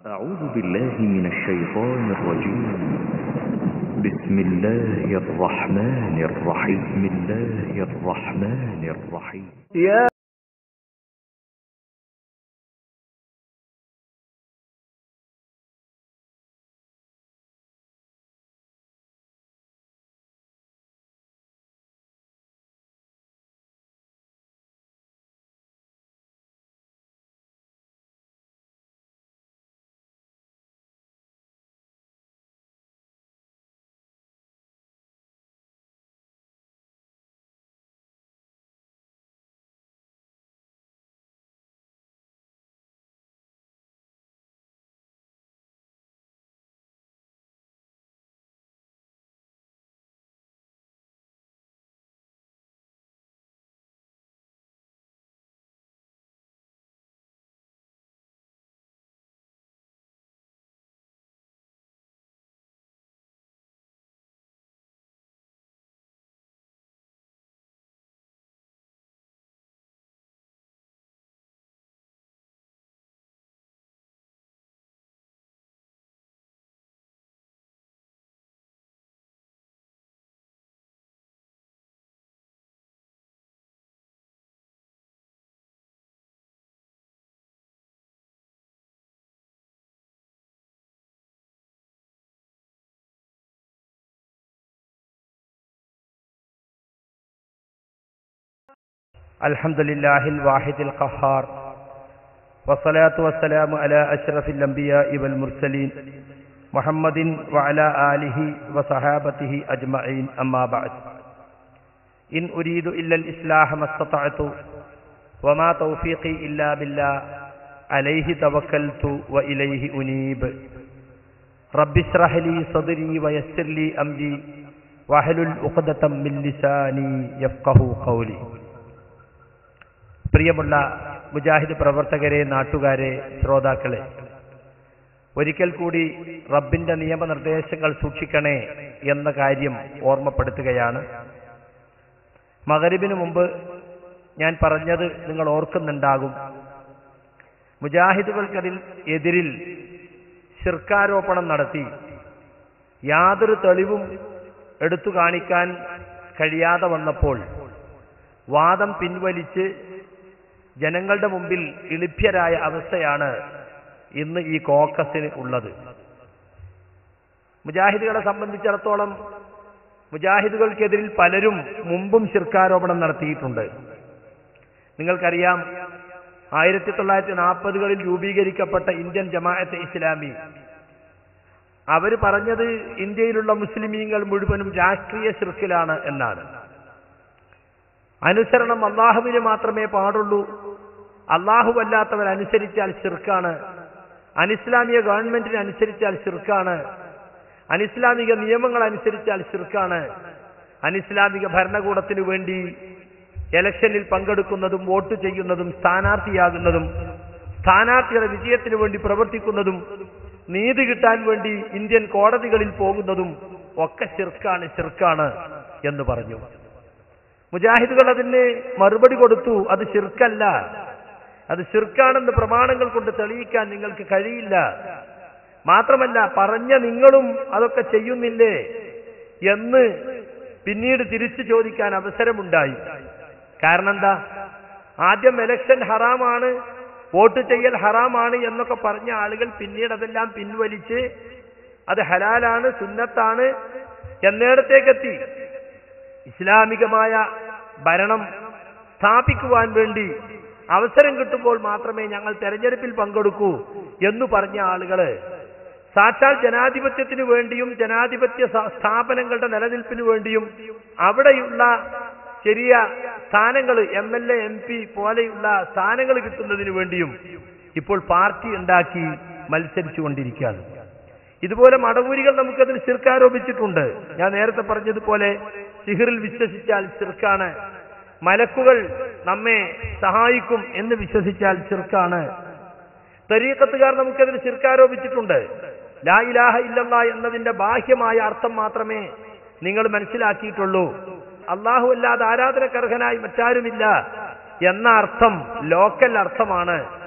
أعوذ بالله من الشيطان الرجيم بسم الله الرحمن الرحيم بسم الله الرحمن الرحيم يا الحمد لله الواحد القهار والصلاة والسلام على أشرف الأنبياء والمرسلين محمد وعلى آله وصحابته أجمعين أما بعد إن أريد إلا الإصلاح ما استطعت وما توفيقي إلا بالله عليه توكلت وإليه أنيب رب اشرح لي صدري ويسر لي أمري واحلل عقدة من لساني يفقه قولي പ്രിയമുള്ള മുജാഹിദ് പ്രവർത്തകരെ നാട്ടുകാരെ ശ്രോതാക്കളെ ഒരിക്കൽ കൂടി റബ്ബിന്റെ നിയമനിർദ്ദേശങ്ങൾ സൂക്ഷിക്കണേ എന്ന കാര്യം ഓർമ്മപ്പെടുത്തുകയാണ് മകരിബിന് മുമ്പ് ഞാൻ പറഞ്ഞത് നിങ്ങൾ ഓർക്കുന്നുണ്ടാകും മുജാഹിദുകൾക്കതിൽ എതിരിൽ ശിർക്കാരോപണം നടത്തി യാതൊരു തെളിവും എടുത്തു കാണിക്കാൻ കഴിയാതെ വന്നപ്പോൾ വാദം പിൻവലിച്ച് ജനങ്ങളുടെ മുമ്പിൽ ഇളിഭ്യരായ അവസ്ഥയാണ് ഇന്ന് ഈ കോക്കസിന് ഉള്ളത് മുജാഹിദുകളെ സംബന്ധിച്ചിടത്തോളം മുജാഹിദുകൾക്കെതിരിൽ പലരും മുമ്പും ശിർക്കാരോപണം നടത്തിയിട്ടുണ്ട് നിങ്ങൾക്കറിയാം ആയിരത്തി തൊള്ളായിരത്തി നാൽപ്പതുകളിൽ രൂപീകരിക്കപ്പെട്ട ഇന്ത്യൻ ജമാഅത്തെ ഇസ്ലാമി അവർ പറഞ്ഞത് ഇന്ത്യയിലുള്ള മുസ്ലിമീങ്ങൾ മുഴുവനും രാഷ്ട്രീയ ശിർക്കിലാണ് എന്നാണ് അനുസരണം അള്ളാഹുവിന് മാത്രമേ പാടുള്ളൂ അള്ളാഹു അല്ലാത്തവർ അനുസരിച്ചാൽ ശിർക്കാണ് അനിസ്ലാമിക ഗവൺമെന്റിനെ അനുസരിച്ചാൽ ശിർക്കാണ് അനിസ്ലാമിക നിയമങ്ങൾ അനുസരിച്ചാൽ ശിർക്കാണ് അനിസ്ലാമിക ഭരണകൂടത്തിനു വേണ്ടി ഇലക്ഷനിൽ പങ്കെടുക്കുന്നതും വോട്ട് ചെയ്യുന്നതും സ്ഥാനാർത്ഥിയാകുന്നതും സ്ഥാനാർത്ഥിയുടെ വിജയത്തിനു വേണ്ടി പ്രവർത്തിക്കുന്നതും നീതി കിട്ടാൻ വേണ്ടി ഇന്ത്യൻ കോടതികളിൽ പോകുന്നതും ഒക്കെ ശിർക്കാണ് ശിർക്കാണ് എന്ന് പറഞ്ഞു മുജാഹിദുകൾ അതിന് മറുപടി കൊടുത്തു അത് ശിർക്കല്ല അത് ശിർക്കാണെന്ന് പ്രമാണങ്ങൾ കൊണ്ട് തെളിയിക്കാൻ നിങ്ങൾക്ക് കഴിയില്ല മാത്രമല്ല പറഞ്ഞ നിങ്ങളും അതൊക്കെ ചെയ്യുന്നില്ലേ എന്ന് പിന്നീട് തിരിച്ചു ചോദിക്കാൻ അവസരമുണ്ടായി കാരണം എന്താ ആദ്യം എലക്ഷൻ ഹറാമാണ് വോട്ട് ചെയ്യൽ ഹറാമാണ് എന്നൊക്കെ പറഞ്ഞ ആളുകൾ പിന്നീട് അതെല്ലാം പിൻവലിച്ച് അത് ഹലാലാണ് സുന്നത്താണ് എന്നിടത്തേക്കെത്തി ഇസ്ലാമികമായ ഭരണം സ്ഥാപിക്കുവാൻ വേണ്ടി അവസരം കിട്ടുമ്പോൾ മാത്രമേ ഞങ്ങൾ തെരഞ്ഞെടുപ്പിൽ പങ്കെടുക്കൂ എന്ന് പറഞ്ഞ ആളുകള് സാക്ഷാൽ ജനാധിപത്യത്തിനു വേണ്ടിയും ജനാധിപത്യ സ്ഥാപനങ്ങളുടെ നിലനിൽപ്പിനു വേണ്ടിയും അവിടെയുള്ള ചെറിയ സ്ഥാനങ്ങൾ M L A M P പോലെയുള്ള സ്ഥാനങ്ങൾ കിട്ടുന്നതിന് വേണ്ടിയും ഇപ്പോൾ പാർട്ടി ഉണ്ടാക്കി മത്സരിച്ചുകൊണ്ടിരിക്കുകയാണ് ഇതുപോലെ മടവൂരികൾ നമുക്കതിൽ ശിർക്കാരോപിച്ചിട്ടുണ്ട് ഞാൻ നേരത്തെ പറഞ്ഞതുപോലെ സിഹിറിൽ വിശ്വസിച്ചാൽ ചെറുക്കാണ് മലക്കുകൾ നമ്മെ സഹായിക്കും എന്ന് വിശ്വസിച്ചാൽ ചെറുക്കാണ് തരീക്കത്തുകാർ നമുക്കതിന് ചെറുക്കാരോപിച്ചിട്ടുണ്ട് ലാ ഇലാഹ ഇല്ലല്ല എന്നതിന്റെ ബാഹ്യമായ അർത്ഥം മാത്രമേ നിങ്ങൾ മനസ്സിലാക്കിയിട്ടുള്ളൂ അള്ളാഹു അല്ലാതെ ആരാധനക്കർഹനായി മറ്റാരുമില്ല എന്ന അർത്ഥം ലോക്കൽ അർത്ഥമാണ്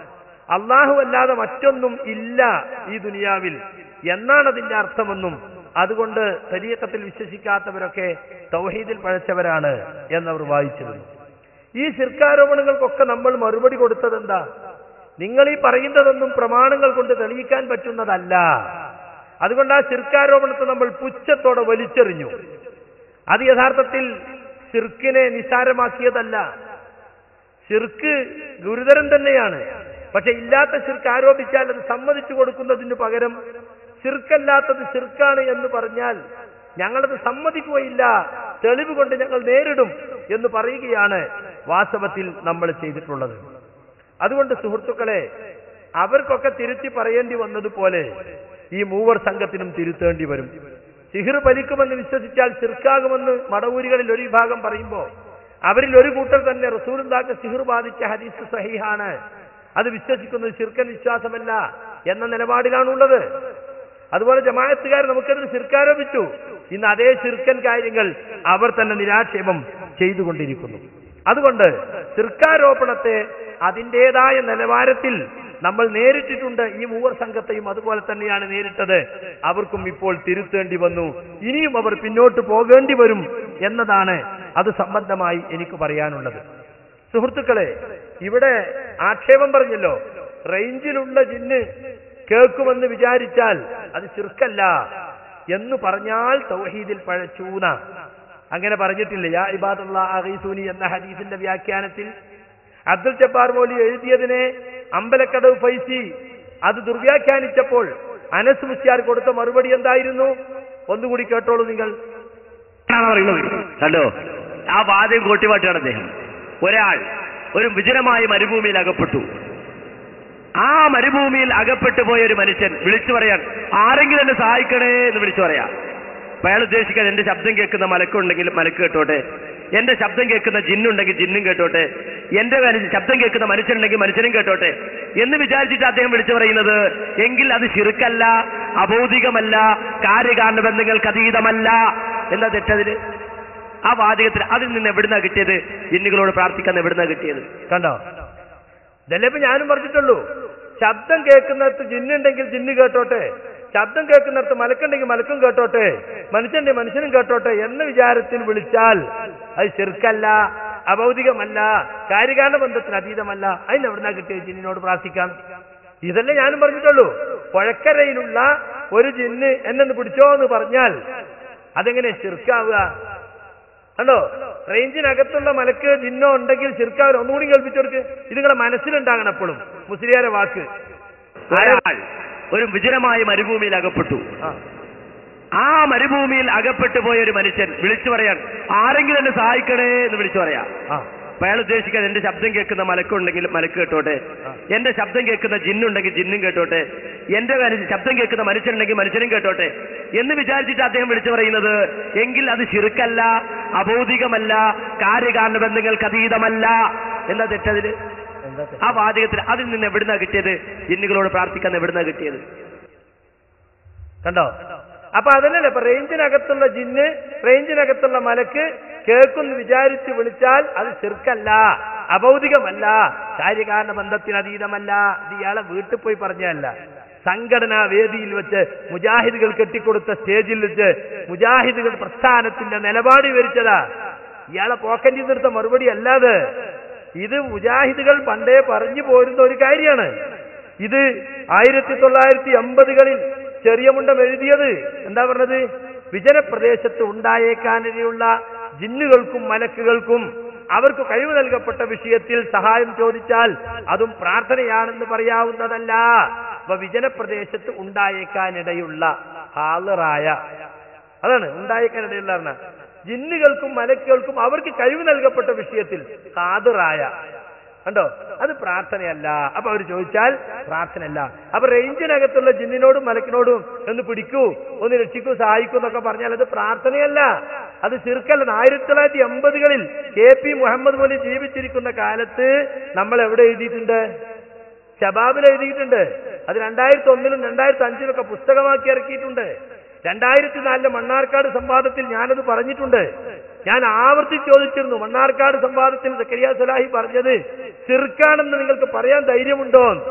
അള്ളാഹു അല്ലാതെ മറ്റൊന്നും ഇല്ല ഈ ദുനിയാവിൽ എന്നാണ് അതിന്റെ അർത്ഥമെന്നും അതുകൊണ്ട് തരീക്കത്തിൽ വിശ്വസിക്കാത്തവരൊക്കെ തൗഹീദിൽ പഴച്ചവരാണ് എന്നവർ വായിച്ചിരുന്നു ഈ ശിർക്കാരോപണങ്ങൾക്കൊക്കെ നമ്മൾ മറുപടി കൊടുത്തത് എന്താ നിങ്ങൾ ഈ പറയുന്നതൊന്നും പ്രമാണങ്ങൾ കൊണ്ട് തെളിയിക്കാൻ പറ്റുന്നതല്ല അതുകൊണ്ട് ആ ശിർക്കാരോപണത്തെ നമ്മൾ പുച്ഛത്തോടെ വലിച്ചെറിഞ്ഞു അത് യഥാർത്ഥത്തിൽ ശിർക്കിനെ നിസാരമാക്കിയതല്ല ശിർക്ക് ഗുരുതരം തന്നെയാണ് പക്ഷെ ഇല്ലാത്ത ശിർക്ക് ആരോപിച്ചാൽ അത് സമ്മതിച്ചു കൊടുക്കുന്നതിന് പകരം ശിർക്കല്ലാത്തത് ശിർക്കാണ് എന്ന് പറഞ്ഞാൽ ഞങ്ങളത് സമ്മതിക്കുകയില്ല തെളിവ് കൊണ്ട് ഞങ്ങൾ നേരിടും എന്ന് പറയുകയാണ് വാസ്തവത്തിൽ നമ്മൾ ചെയ്തിട്ടുള്ളത് അതുകൊണ്ട് സുഹൃത്തുക്കളെ അവർക്കൊക്കെ തിരുത്തി പറയേണ്ടി വന്നതുപോലെ ഈ മൂവർ സംഘത്തിനും തിരുത്തേണ്ടി വരും സിഹിർ ഫലിക്കുമെന്ന് വിശ്വസിച്ചാൽ ശിർക്കാകുമെന്ന് മടവൂരികളിൽ ഒരു വിഭാഗം പറയുമ്പോൾ അവരിൽ ഒരു കൂട്ടർ തന്നെ റസൂലുണ്ടാക്ക് സിഹിർ ബാധിച്ച ഹദീസ് സഹീഹാണ് അത് വിശ്വസിക്കുന്നത് ശിർക്കൻ വിശ്വാസമല്ല എന്ന നിലപാടിലാണുള്ളത് അതുപോലെ ജമാഅത്തുകാർ നമുക്കതിന് ശിർക്കാരോപിച്ചു ഇന്ന് അതേ ശിർക്കൻ കാര്യങ്ങൾ അവർ തന്നെ നിരാക്ഷേപം ചെയ്തുകൊണ്ടിരിക്കുന്നു അതുകൊണ്ട് ശിർക്കാരോപണത്തെ അതിൻ്റെതായ നിലവാരത്തിൽ നമ്മൾ നേരിട്ടിട്ടുണ്ട് ഈ മൂവർ സംഘത്തെയും അതുപോലെ തന്നെയാണ് നേരിട്ടത് അവർക്കും ഇപ്പോൾ തിരുത്തേണ്ടി വന്നു ഇനിയും അവർ പിന്നോട്ട് പോകേണ്ടി വരും എന്നതാണ് അത് സംബന്ധമായി എനിക്ക് പറയാനുള്ളത് സുഹൃത്തുക്കളെ ഇവിടെ ആക്ഷേപം പറഞ്ഞല്ലോ റേഞ്ചിലുള്ള ജിന്ന് കേൾക്കുമെന്ന് വിചാരിച്ചാൽ അത് ചുരുക്കല്ല എന്ന് പറഞ്ഞാൽ തൗഹീദിൽ പഴച്ചൂന അങ്ങനെ പറഞ്ഞിട്ടില്ല യാ ഇബാദുള്ള അഹീസൂനി എന്ന ഹദീസിന്റെ വ്യാഖ്യാനത്തിൽ അബ്ദുൽ ജബ്ബാർ മോലി എഴുതിയതിനെ അമ്പലക്കടവ് ഫൈസി അത് ദുർവ്യാഖ്യാനിച്ചപ്പോൾ അനസ് മുസ്യാർ കൊടുത്ത മറുപടി എന്തായിരുന്നു ഒന്നുകൂടി കേട്ടോളൂ നിങ്ങൾ ആണോ പറയുന്നത് കണ്ടോ ആ വാദം കോട്ടിവാട്ടാണ് അദ്ദേഹം ഒരാൾ ഒരു വിജനമായ മരുഭൂമിയിൽ അകപ്പെട്ടു ആ മരുഭൂമിയിൽ അകപ്പെട്ടു പോയ ഒരു മനുഷ്യൻ വിളിച്ചു പറയാൻ ആരെങ്കിലും എന്നെ സഹായിക്കണേ എന്ന് വിളിച്ചു പറയാ അപ്പൊ അയാൾ ഉദ്ദേശിക്കാൻ എന്റെ ശബ്ദം കേൾക്കുന്ന മലക്കുണ്ടെങ്കിൽ മലക്ക് കേട്ടോട്ടെ എന്റെ ശബ്ദം കേൾക്കുന്ന ജിന്നുണ്ടെങ്കിൽ ജിന്നും കേട്ടോട്ടെ എന്റെ മനുഷ്യ- ശബ്ദം കേൾക്കുന്ന മനുഷ്യനുണ്ടെങ്കിൽ മനുഷ്യനും കേട്ടോട്ടെ എന്ന് വിചാരിച്ചിട്ട് അദ്ദേഹം വിളിച്ചു പറയുന്നത് എങ്കിൽ അത് ശിറുക്കല്ല അബൗദികമല്ല കാര്യകാരണ ബന്ധങ്ങൾക്ക് അതീതമല്ല എന്താ തെറ്റതിന് ആ വാചകത്തിൽ അതിൽ നിന്ന് എവിടുന്നാ കിട്ടിയത് ജിന്നുകളോട് പ്രാർത്ഥിക്കാൻ എവിടുന്നാ കിട്ടിയത് കണ്ടോ ഇതല്ലേ ഇപ്പൊ ഞാനും പറഞ്ഞിട്ടുള്ളൂ ശബ്ദം കേൾക്കുന്നിടത്ത് ജിന്നുണ്ടെങ്കിൽ ജിന്ന് കേട്ടോട്ടെ ശബ്ദം കേൾക്കുന്നിടത്ത് മലക്കുണ്ടെങ്കിൽ മലക്കും കേട്ടോട്ടെ മനുഷ്യന്റെ മനുഷ്യനും കേട്ടോട്ടെ എന്ന വിചാരത്തിൽ വിളിച്ചാൽ അത് ചെറുക്കല്ല അഭൗതികമല്ല കാര്യകാരണ ബന്ധത്തിന് അതീതമല്ല അതിന് എവിടുന്നാ കിട്ടിയ ജിന്നിനോട് പ്രാർത്ഥിക്കാം ഇതല്ലേ ഞാനും പറഞ്ഞിട്ടുള്ളൂ പുഴക്കരയിലുള്ള ഒരു ജിന്ന് എന്നെ പിടിച്ചോ എന്ന് പറഞ്ഞാൽ അതെങ്ങനെ ചെറുക്കാവുക കണ്ടോ റേഞ്ചിനകത്തുള്ള മലക്ക് ജിന്നോ ഉണ്ടെങ്കിൽ ശിർക്കാവൻ ഒന്നുകൂടി കേൾപ്പിച്ചു കൊടുക്ക് ഇത് നിങ്ങളുടെ മനസ്സിലുണ്ടാകണം എപ്പോഴും മുസ്ലിയാരെ വാക്ക് ഒരാൾ ഒരു വിജനമായ മരുഭൂമിയിൽ അകപ്പെട്ടു ആ, ആ മരുഭൂമിയിൽ അകപ്പെട്ടു പോയ ഒരു മനുഷ്യൻ വിളിച്ചു പറയാൻ ആരെങ്കിലും എന്നെ സഹായിക്കണേ എന്ന് വിളിച്ചു പറയാ ആ, അപ്പൊ അയാൾ ഉദ്ദേശിക്കാൻ എന്റെ ശബ്ദം കേൾക്കുന്ന മലക്കുണ്ടെങ്കിൽ മലക്ക് കേട്ടോട്ടെ എന്റെ ശബ്ദം കേൾക്കുന്ന ജിന്നുണ്ടെങ്കിൽ ജിന്നും കേട്ടോട്ടെ എന്റെ മനുഷ്യ- ശബ്ദം കേൾക്കുന്ന മനുഷ്യനുണ്ടെങ്കിൽ മനുഷ്യനും കേട്ടോട്ടെ എന്ന് വിചാരിച്ചിട്ട് അദ്ദേഹം വിളിച്ചു പറയുന്നത് എങ്കിൽ അത് ശിറുക്കല്ല അബൗദികമല്ല കാര്യകാരണ ബന്ധങ്ങൾക്ക് അതീതമല്ല എന്താ തെറ്റതിന് എന്താ തെറ്റ്? ആ വാചകത്തിൽ അതിൽ നിന്ന് എവിടുന്നാ കിട്ടിയത് ജിന്നുകളോട് പ്രാർത്ഥിക്കാൻ എവിടുന്നാ കിട്ടിയത് കണ്ടോ അപ്പൊ അതല്ലല്ലോ ഇപ്പൊ റേഞ്ചിനകത്തുള്ള ജിന്ന് റേഞ്ചിനകത്തുള്ള മലക്ക് കേൾക്കുന്നു വിചാരിച്ച് വിളിച്ചാൽ അത് ചെറുക്കല്ല അഭൗതികമല്ല കാര്യകാരണ ബന്ധത്തിന് അതീതമല്ല ഇത് ഇയാളെ വീട്ടിൽ പോയി പറഞ്ഞതല്ല സംഘടനാ വേദിയിൽ വെച്ച് മുജാഹിദുകൾ കെട്ടിക്കൊടുത്ത സ്റ്റേജിൽ വെച്ച് മുജാഹിദുകൾ പ്രസ്ഥാനത്തിന്റെ നിലപാട് വിവരിച്ചതാ ഇയാളെ പോക്കറ്റിൽ നിന്നെടുത്ത മറുപടി അല്ലാതെ ഇത് മുജാഹിദുകൾ പണ്ടേ പറഞ്ഞു പോരുന്ന ഒരു കാര്യമാണ് ഇത് ആയിരത്തി തൊള്ളായിരത്തി അമ്പതുകളിൽ ചെറിയ മുണ്ടം എഴുതിയത് എന്താ പറഞ്ഞത് വിജനപ്രദേശത്ത് ഉണ്ടായേക്കാനിടയുള്ള ജിന്നുകൾക്കും മലക്കുകൾക്കും അവർക്ക് കഴിവ് നൽകപ്പെട്ട വിഷയത്തിൽ സഹായം ചോദിച്ചാൽ അതും പ്രാർത്ഥനയാണെന്ന് പറയാവുന്നതല്ല അപ്പൊ വിജനപ്രദേശത്ത് ഉണ്ടായേക്കാനിടയുള്ള ഹാളറായ അതാണ് ഉണ്ടായേക്കാനിടയുള്ള പറഞ്ഞ ജിന്നുകൾക്കും മലക്കുകൾക്കും അവർക്ക് കഴിവ് നൽകപ്പെട്ട വിഷയത്തിൽ ഹാദറായ കണ്ടോ അത് പ്രാർത്ഥനയല്ല അപ്പൊ അവർ ചോദിച്ചാൽ പ്രാർത്ഥനയല്ല അപ്പൊ റേഞ്ചിനകത്തുള്ള ജിന്നിനോടും മലക്കിനോടും ഒന്ന് പിടിക്കൂ ഒന്ന് രക്ഷിക്കൂ സഹായിക്കൂ എന്നൊക്കെ പറഞ്ഞാൽ അത് പ്രാർത്ഥനയല്ല അത് ചെറുക്കല്ല ആയിരത്തി തൊള്ളായിരത്തി എൺപതുകളിൽ കെ പി മുഹമ്മദ് മോലി ജീവിച്ചിരിക്കുന്ന കാലത്ത് നമ്മൾ എവിടെ എഴുതിയിട്ടുണ്ട് ശബാബിൽ എഴുതിയിട്ടുണ്ട് അത് രണ്ടായിരത്തി ഒന്നിലും രണ്ടായിരത്തി അഞ്ചിലും ഒക്കെ പുസ്തകമാക്കി ഇറക്കിയിട്ടുണ്ട് രണ്ടായിരത്തി നാലിലെ മണ്ണാർക്കാട് സംവാദത്തിൽ ഞാനത് പറഞ്ഞിട്ടുണ്ട് ഞാൻ ആവർത്തിച്ച് ചോദിച്ചിരുന്നു മണ്ണാർക്കാട് സംവാദത്തിൽ സക്കരിയ സലാഹി പറഞ്ഞത് ചെറുക്കാണെന്ന് നിങ്ങൾക്ക് പറയാൻ ധൈര്യമുണ്ടോ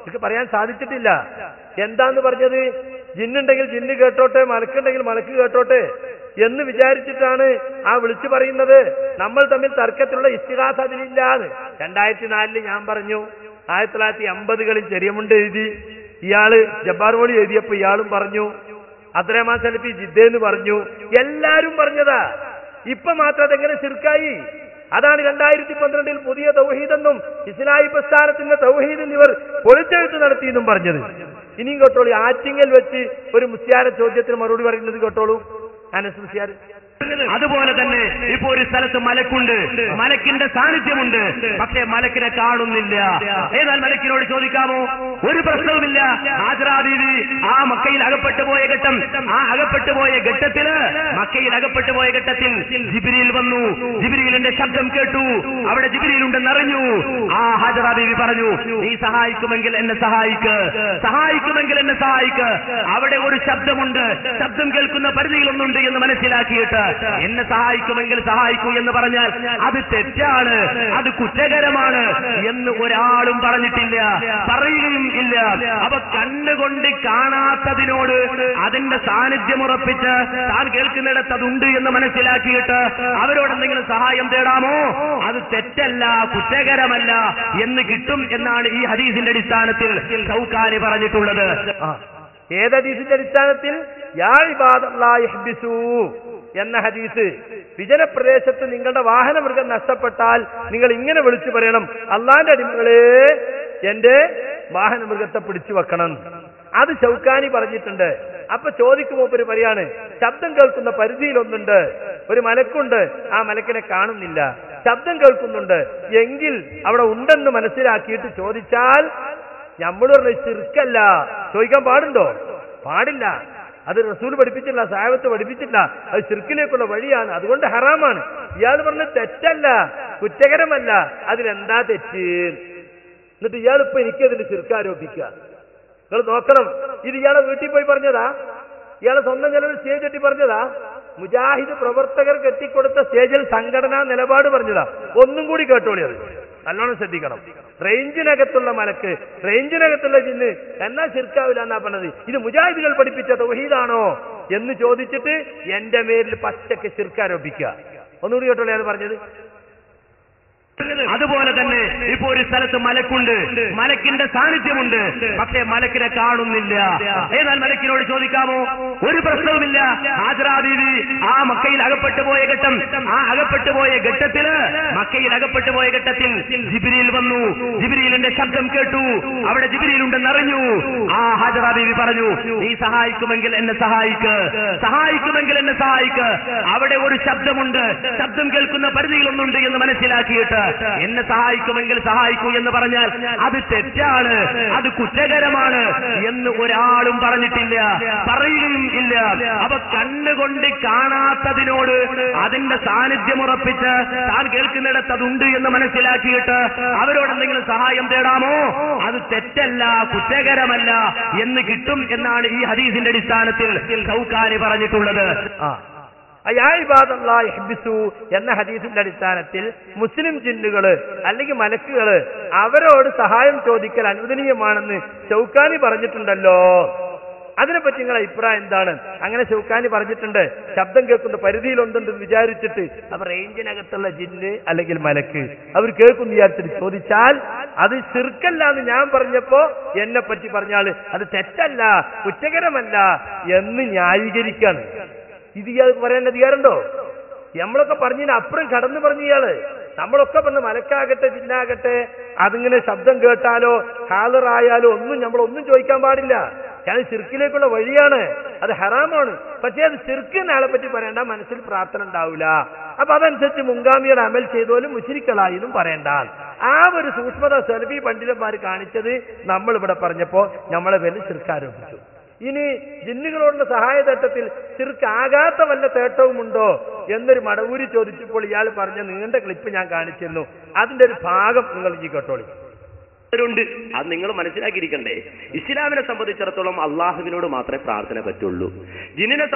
എനിക്ക് പറയാൻ സാധിച്ചിട്ടില്ല എന്താന്ന് പറഞ്ഞത് ജിന്നുണ്ടെങ്കിൽ ജിന്ന് കേട്ടോട്ടെ മലക്കുണ്ടെങ്കിൽ മലക്ക് കേട്ടോട്ടെ എന്ന് വിചാരിച്ചിട്ടാണ് ആ വിളിച്ചു പറയുന്നത് നമ്മൾ തമ്മിൽ തർക്കത്തിലുള്ള ഇസ്തിഹാസ അതിലില്ലാന്ന് രണ്ടായിരത്തി നാലില് ഞാൻ പറഞ്ഞു ആയിരത്തി തൊള്ളായിരത്തി അമ്പതുകളിൽ ചെറിയമുണ്ട് എഴുതി ഇയാള് ജബ്ബാർ മോളി എഴുതിയപ്പോ ഇയാളും പറഞ്ഞു അത്രമാ സലഫി ജിദ്ദേന്ന് പറഞ്ഞു എല്ലാരും പറഞ്ഞതാ ഇപ്പൊ മാത്രം അതെങ്ങനെ ചെറുക്കായി അതാണ് രണ്ടായിരത്തി പന്ത്രണ്ടിൽ പുതിയ തൗഹീദെന്നും ഇസ്ലാഹി പ്രസ്ഥാനത്തിന്റെ തൗഹീദിൽ ഇവർ പൊളിച്ചെഴുത്ത് നടത്തിയെന്നും പറഞ്ഞത് ഇനിയും കേട്ടോളൂ ആറ്റിങ്ങൽ വെച്ച് ഒരു മുസ്യാര ചോദ്യത്തിന് മറുപടി പറയുന്നത് കേട്ടോളൂ അനസ് മുസ്യാർ അതുപോലെ തന്നെ ഇപ്പൊ ഒരു സ്ഥലത്ത് മലക്കുണ്ട് മലക്കിന്റെ സാന്നിധ്യമുണ്ട് പക്ഷേ മലക്കിനെ കാണുന്നില്ല ഏതാൽ മലക്കിനോട് ചോദിക്കാമോ ഒരു പ്രശ്നവുമില്ല ഹാജറാദീവി ആ മക്കയിൽ അകപ്പെട്ടു പോയ ഘട്ടം ആ അകപ്പെട്ടു പോയ ഘട്ടത്തില് മക്കയിൽ അകപ്പെട്ടു പോയ ഘട്ടത്തിൽ ജിബിരിയിൽ വന്നു ജിബിരിയിലിന്റെ ശബ്ദം കേട്ടു അവിടെ ജിബിരിയിലുണ്ടെന്ന് അറിഞ്ഞു ആ ഹാജറാദീവി പറഞ്ഞു നീ സഹായിക്കുമെങ്കിൽ എന്നെ സഹായിക്ക് സഹായിക്കുമെങ്കിൽ എന്നെ സഹായിക്ക് അവിടെ ഒരു ശബ്ദമുണ്ട് ശബ്ദം കേൾക്കുന്ന പരിധികളൊന്നുണ്ട് എന്ന് മനസ്സിലാക്കിയിട്ട് എന്നെ സഹായിക്കുമെങ്കിൽ സഹായിക്കൂ എന്ന് പറഞ്ഞാൽ അത് തെറ്റാണ് അത് കുറ്റകരമാണ് എന്ന് ഒരാളും പറഞ്ഞിട്ടില്ല പറയുകയും ഇല്ല അവ കണ്ണുകൊണ്ട് കാണാത്തതിനോട് അതിന്റെ സാന്നിധ്യം ഉറപ്പിച്ച് താൻ കേൾക്കുന്നിടത്ത് അതുണ്ട് എന്ന് മനസ്സിലാക്കിയിട്ട് അവരോട് എന്തെങ്കിലും സഹായം തേടാമോ അത് തെറ്റല്ല കുറ്റകരമല്ല എന്ന് കിട്ടും എന്നാണ് ഈ ഹദീസിന്റെ അടിസ്ഥാനത്തിൽ സൗക്കാരി പറഞ്ഞിട്ടുള്ളത് ആ ഏതീസിന്റെ അടിസ്ഥാനത്തിൽ യാ ഇബാദല്ലാഹി ഹബ്ബിസൂ എന്ന ഹദീസ് വിജനപ്രദേശത്ത് നിങ്ങളുടെ വാഹന മൃഗം നഷ്ടപ്പെട്ടാൽ നിങ്ങൾ ഇങ്ങനെ വിളിച്ചു പറയണം അള്ളാന്റെ അടിമകളെ എന്റെ വാഹന മൃഗത്തെ പിടിച്ചു വെക്കണം അത് ചൗക്കാനി പറഞ്ഞിട്ടുണ്ട് അപ്പൊ ചോദിക്കും മൂപ്പര് പറയാണ് ശബ്ദം കേൾക്കുന്ന പരിധിയിൽ ഒന്നുണ്ട് ഒരു മലക്കുണ്ട് ആ മലക്കിനെ കാണുന്നില്ല ശബ്ദം കേൾക്കുന്നുണ്ട് എങ്കിൽ അവിടെ ഉണ്ടെന്ന് മനസ്സിലാക്കിയിട്ട് ചോദിച്ചാൽ നമ്മൾ പറഞ്ഞ ചെറുക്കല്ല ചോദിക്കാൻ പാടുണ്ടോ പാടില്ല അത് റസൂൽ പഠിപ്പിച്ചില്ല സാഹബത്ത് പഠിപ്പിച്ചില്ല അത് ചെറുക്കിലേക്കുള്ള വഴിയാണ് അതുകൊണ്ട് ഹറാമാണ് ഇയാൾ പറഞ്ഞ തെറ്റല്ല കുറ്റകരമല്ല അതിലെന്താ തെറ്റ് എന്നിട്ട് ഇയാൾ ഇപ്പൊ എനിക്കതിന് ചെറുക്കാരോപിക്കുക നിങ്ങൾ നോക്കണം ഇത് ഇയാളെ വീട്ടിൽ പോയി പറഞ്ഞതാ ഇയാളെ സ്വന്തം ചെലവിൽ സ്റ്റേജ് കെട്ടി പറഞ്ഞതാ മുജാഹിദ് പ്രവർത്തകർ കെട്ടിക്കൊടുത്ത സ്റ്റേജിൽ സംഘടനാ നിലപാട് പറഞ്ഞതാ ഒന്നും കൂടി കേട്ടോളി അത് നല്ലോണം ശ്രദ്ധിക്കണം റേഞ്ചിനകത്തുള്ള മലക്ക് റേഞ്ചിനകത്തുള്ള ജിന്ന് എന്നാ ശിർക്കാവില്ല എന്നാ പറഞ്ഞത് ഇത് മുജാഹിദുകൾ പഠിപ്പിച്ച തൗഹീദാണോ എന്ന് ചോദിച്ചിട്ട് എന്റെ മേലിൽ പച്ചക്ക് ശിർക്കാരോപിക്കുക ഒന്നുകൂടി കേട്ടോളി അത് പറഞ്ഞത് അതുപോലെ തന്നെ ഇപ്പൊ ഒരു സ്ഥലത്ത് മലക്കുണ്ട് മലക്കിന്റെ സാന്നിധ്യമുണ്ട് പക്ഷേ മലക്കിനെ കാണുന്നില്ല ഏതാൽ മലക്കിനോട് ചോദിക്കാമോ ഒരു പ്രശ്നവുമില്ല ഹാജറാദീവി ആ മക്കയിൽ അകപ്പെട്ടു പോയ ഘട്ടം ആ അകപ്പെട്ടു പോയ ഘട്ടത്തില് മക്കയിൽ അകപ്പെട്ടു പോയ ഘട്ടത്തിൽ ജിബിരിയിൽ വന്നു ജിബിരിയിലിന്റെ ശബ്ദം കേട്ടു അവിടെ ജിബിരിയിലുണ്ടെന്ന് അറിഞ്ഞു ആ ഹാജറാദീവി പറഞ്ഞു നീ സഹായിക്കുമെങ്കിൽ എന്നെ സഹായിക്ക് സഹായിക്കുമെങ്കിൽ എന്നെ സഹായിക്ക് അവിടെ ഒരു ശബ്ദമുണ്ട് ശബ്ദം കേൾക്കുന്ന പരിധികളൊന്നുണ്ട് എന്ന് മനസ്സിലാക്കിയിട്ട് എന്നെ സഹായിക്കുമെങ്കിൽ സഹായിക്കൂ എന്ന് പറഞ്ഞാൽ അത് തെറ്റാണ് അത് കുറ്റകരമാണ് എന്ന് ഒരാളും പറഞ്ഞിട്ടില്ല പറയുകയും ഇല്ല അവ കണ്ണുകൊണ്ട് കാണാത്തതിനോട് അതിന്റെ സാന്നിധ്യം ഉറപ്പിച്ച് താൻ കേൾക്കുന്നിടത്ത് അതുണ്ട് എന്ന് മനസ്സിലാക്കിയിട്ട് അവരോട് എന്തെങ്കിലും സഹായം തേടാമോ അത് തെറ്റല്ല കുറ്റകരമല്ല എന്ന് കിട്ടും എന്നാണ് ഈ ഹദീസിന്റെ അടിസ്ഥാനത്തിൽ സൗക്കാരി പറഞ്ഞിട്ടുള്ളത് ആ അയാ ഇബാദല്ലാഹി ഹബ്ബിസു എന്ന ഹദീസിന്റെ അടിസ്ഥാനത്തിൽ മുസ്ലിം ജിന്നുകള് അല്ലെങ്കിൽ മലക്കുകള് അവരോട് സഹായം ചോദിക്കൽ അനുവദനീയമാണെന്ന് ചൗക്കാനി പറഞ്ഞിട്ടുണ്ടല്ലോ അതിനെപ്പറ്റി നിങ്ങളുടെ അഭിപ്രായം എന്താണ് അങ്ങനെ ചൗക്കാനി പറഞ്ഞിട്ടുണ്ട് ശബ്ദം കേൾക്കുന്ന പരിധിയിലുണ്ടെന്ന് വിചാരിച്ചിട്ട് അവർ റേഞ്ചിനകത്തുള്ള ജിന്ന് അല്ലെങ്കിൽ മലക്ക് അവർ കേൾക്കുന്ന വിചാരിച്ചിട്ട് ചോദിച്ചാൽ അത് ചെറുക്കല്ല എന്ന് ഞാൻ പറഞ്ഞപ്പോ എന്നെ പറ്റി പറഞ്ഞാൽ അത് തെറ്റല്ല കുറ്റകരമല്ല എന്ന് ന്യായീകരിക്കാണ് ഇത് ഇയാൾക്ക് പറയാൻ അധികാരമുണ്ടോ നമ്മളൊക്കെ പറഞ്ഞതിന് അപ്പുറം കടന്നു പറഞ്ഞു ഇയാള് നമ്മളൊക്കെ പറഞ്ഞ മലക്കാകട്ടെ ജിന്നാകട്ടെ അതിങ്ങനെ ശബ്ദം കേട്ടാലോ ഹാലറായാലോ ഒന്നും നമ്മളൊന്നും ചോദിക്കാൻ പാടില്ല ഞാൻ ചെറുക്കിലേക്കുള്ള വഴിയാണ് അത് ഹറാമാണ് പക്ഷേ അത് ചെറുക്കുന്ന ആളെ പറ്റി പറയണ്ട മനസ്സിൽ പ്രാർത്ഥന ഉണ്ടാവില്ല അപ്പൊ അതനുസരിച്ച് മുൻഗാമിയുടെ അമൽ ചെയ്തോലും മുശിരിക്കളായി എന്നും പറയണ്ട ആ ഒരു സൂക്ഷ്മത സെൽഫി പണ്ഡിതന്മാർ കാണിച്ചത് നമ്മൾ ഇവിടെ പറഞ്ഞപ്പോ നമ്മളെ പേരിൽ ചെറുക്കാരോപിച്ചു ഇനി ജിന്നുകളോടുള്ള സഹായതട്ടത്തിൽ ചെറുക്കാകാത്ത വല്ല തേട്ടവുമുണ്ടോ എന്നൊരു മടവൂരി ചോദിച്ചപ്പോൾ ഇയാൾ പറഞ്ഞ നീണ്ട ക്ലിപ്പ് ഞാൻ കാണിച്ചിരുന്നു അതിന്റെ ഒരു ഭാഗം നിങ്ങൾ ഇനി കേട്ടോളി ഉണ്ട് അത് നിങ്ങൾ മനസ്സിലാക്കിയിരിക്കണ്ടേ ഇസ്ലാമിനെ സംബന്ധിച്ചിടത്തോളം അള്ളാഹുവിനോട് മാത്രമേ പ്രാർത്ഥന പറ്റുള്ളൂ ജിന്നിനെ സംബന്ധിച്ചിടത്തോളം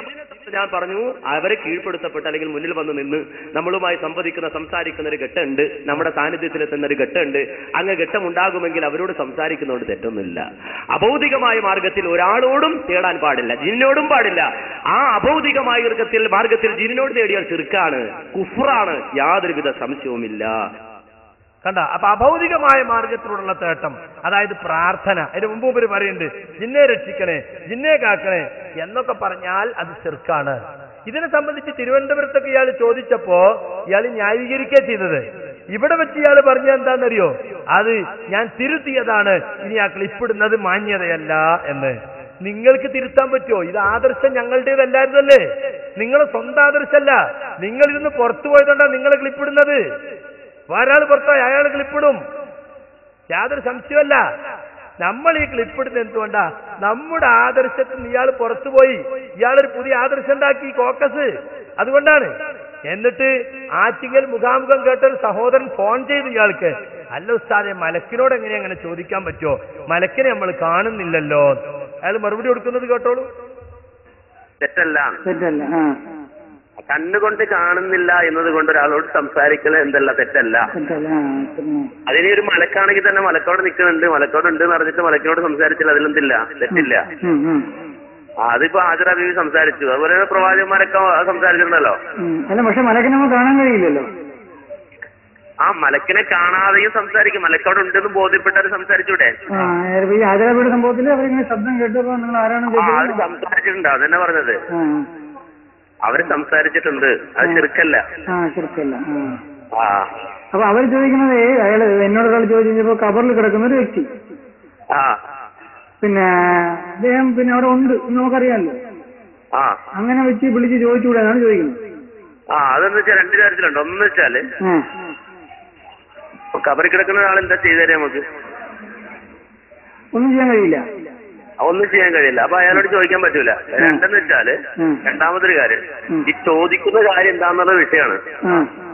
ഞാൻ പറഞ്ഞു അവരെ കീഴ്പ്പെടുത്തപ്പെട്ട് അല്ലെങ്കിൽ മുന്നിൽ വന്ന് നിന്ന് നമ്മളുമായി സംവദിക്കുന്ന സംസാരിക്കുന്ന ഒരു ഘട്ടമുണ്ട് നമ്മുടെ സാന്നിധ്യത്തിലെത്തുന്ന ഒരു ഘട്ടമുണ്ട് അങ്ങ് ഘട്ടം ഉണ്ടാകുമെങ്കിൽ അവരോട് സംസാരിക്കുന്നതുകൊണ്ട് തെറ്റൊന്നുമില്ല അഭൗതികമായ മാർഗത്തിൽ ഒരാളോടും തേടാൻ പാടില്ല ജിന്നിനോടും പാടില്ല ആ അഭൗതികമായ മാർഗത്തിൽ മാർഗത്തിൽ ജിന്നിനോട് തേടിയാൽ ചെറുക്കാണ് കുഫറാണ് യാതൊരുവിധ സംശയവുമില്ല കണ്ട അപ്പൊ അഭൗതികമായ മാർഗത്തിലൂടെയുള്ള തേട്ടം അതായത് പ്രാർത്ഥന അതിന് മുമ്പ് ഇവര് പറയുന്നുണ്ട് ജിന്നെ രക്ഷിക്കണേ ജിന്നെ കാക്കണേ എന്നൊക്കെ പറഞ്ഞാൽ അത് ചെറുക്കാണ് ഇതിനെ സംബന്ധിച്ച് തിരുവനന്തപുരത്തൊക്കെ ഇയാൾ ചോദിച്ചപ്പോ ഇയാൾ ന്യായീകരിക്കുക ചെയ്തത് ഇവിടെ വെച്ച് ഇയാൾ പറഞ്ഞ എന്താണെന്നറിയോ അത് ഞാൻ തിരുത്തിയതാണ് ഇനി ആ ക്ലിപ്പിടുന്നത് മാന്യതയല്ല എന്ന് നിങ്ങൾക്ക് തിരുത്താൻ പറ്റുമോ ഇത് ആദർശം ഞങ്ങളുടേതല്ലായിരുന്നല്ലേ നിങ്ങളെ സ്വന്തം ആദർശമല്ല നിങ്ങൾ ഇരുന്ന് പുറത്തു പോയതുകൊണ്ടാണ് നിങ്ങൾ ക്ലിപ്പിടുന്നത് ഒരാൾ പുറത്തായി അയാൾ ക്ലിപ്പിടും യാതൊരു സംശയമല്ല നമ്മൾ ഈ ക്ലിപ്പിടുന്നത് എന്തുകൊണ്ടാ നമ്മുടെ ആദർശത്തിൽ നിന്ന് ഇയാൾ പുറത്തുപോയി ഇയാളൊരു പുതിയ ആദർശം ഉണ്ടാക്കി കോക്കസ് അതുകൊണ്ടാണ് എന്നിട്ട് ആറ്റിങ്ങൽ മുഖാമുഖം കേട്ട ഒരു സഹോദരൻ ഫോൺ ചെയ്തു ഇയാൾക്ക് അല്ല ഉസ്താദെ മലക്കിനോട് എങ്ങനെ അങ്ങനെ ചോദിക്കാൻ പറ്റുമോ മലക്കിനെ നമ്മൾ കാണുന്നില്ലല്ലോ അയാൾ മറുപടി കൊടുക്കുന്നത് കേട്ടോളൂ തെറ്റല്ല തെറ്റല്ല ആ കണ്ണുകൊണ്ട് കാണുന്നില്ല എന്നത് കൊണ്ട് ഒരാളോട് സംസാരിക്കുന്നത് എന്തല്ല തെറ്റല്ല തെറ്റല്ല ആ പിന്നെ അതിന് ഒരു മലക്കാണെങ്കിൽ തന്നെ മലക്കോട് നിൽക്കുന്നുണ്ട് മലക്കോട് ഉണ്ട് എന്ന് പറഞ്ഞിട്ട് മലക്കിനോട് സംസാരിച്ചില്ല അതിലെന്തില്ല തെറ്റില്ല ഉം, ഉം. ആ, അതിപ്പോ ഹാജറ ബീവി സംസാരിച്ചു അതുപോലെ തന്നെ പ്രവാചകന്മാരൊക്കെ സംസാരിച്ചിട്ടുണ്ടല്ലോ ഉം. അല്ല പക്ഷെ മലക്ക് നമുക്ക് കാണാൻ കഴിയില്ലല്ലോ ആ മലക്കിനെ കാണാതെയും സംസാരിക്കും മലക്കോട് ഉണ്ടെന്ന് ബോധ്യപ്പെട്ടാൽ സംസാരിച്ചൂടെ ആ ഈ ആചാരപീഠ സംഭവത്തിൽ അവരിങ്ങനെ ശബ്ദം കേട്ടപ്പോ നിങ്ങൾ ആരാണെന്ന് ആ അവര് ചോദിച്ചത് സംസാരിച്ചിട്ടുണ്ട് അതെന്നെ പറഞ്ഞത് ആ അവര് സംസാരിച്ചിട്ടുണ്ട് അത് ചെറുക്കല്ല ആ ശരിക്കല്ല ആ ആ അപ്പൊ അവർ ചോദിക്കുന്നത് അയാള് എന്നോട് ഒരാൾ ചോദിച്ചപ്പോ കബറിൽ കിടക്കുന്ന ഒരു വ്യക്തി ആ പിന്നെ അദ്ദേഹം പിന്നെ അവിടെ ഉണ്ട് എന്ന് നമുക്കറിയാമല്ലോ ആ അങ്ങനെ വെച്ച് വിളിച്ച് ചോദിച്ചുകൂടെ എന്നാണ് ചോദിക്കുന്നത് ആ അതെന്ന് വെച്ചാൽ രണ്ട് കാര്യത്തിലുണ്ട് ഒന്ന് വെച്ചാല് ആ കബറി കിടക്കുന്ന ഒരാൾ എന്താ ചെയ്തേരെ നമുക്ക് ഒന്നും ചെയ്യാൻ കഴിയില്ല ഒന്നും ചെയ്യാൻ കഴിയില്ല അപ്പൊ അയാളോട് ചോദിക്കാൻ പറ്റൂല രണ്ടെന്ന് വെച്ചാല് ഉം. രണ്ടാമതൊരു കാര്യം ഉം. ഈ ചോദിക്കുന്ന കാര്യം എന്താന്നുള്ള വിഷയമാണ് ആ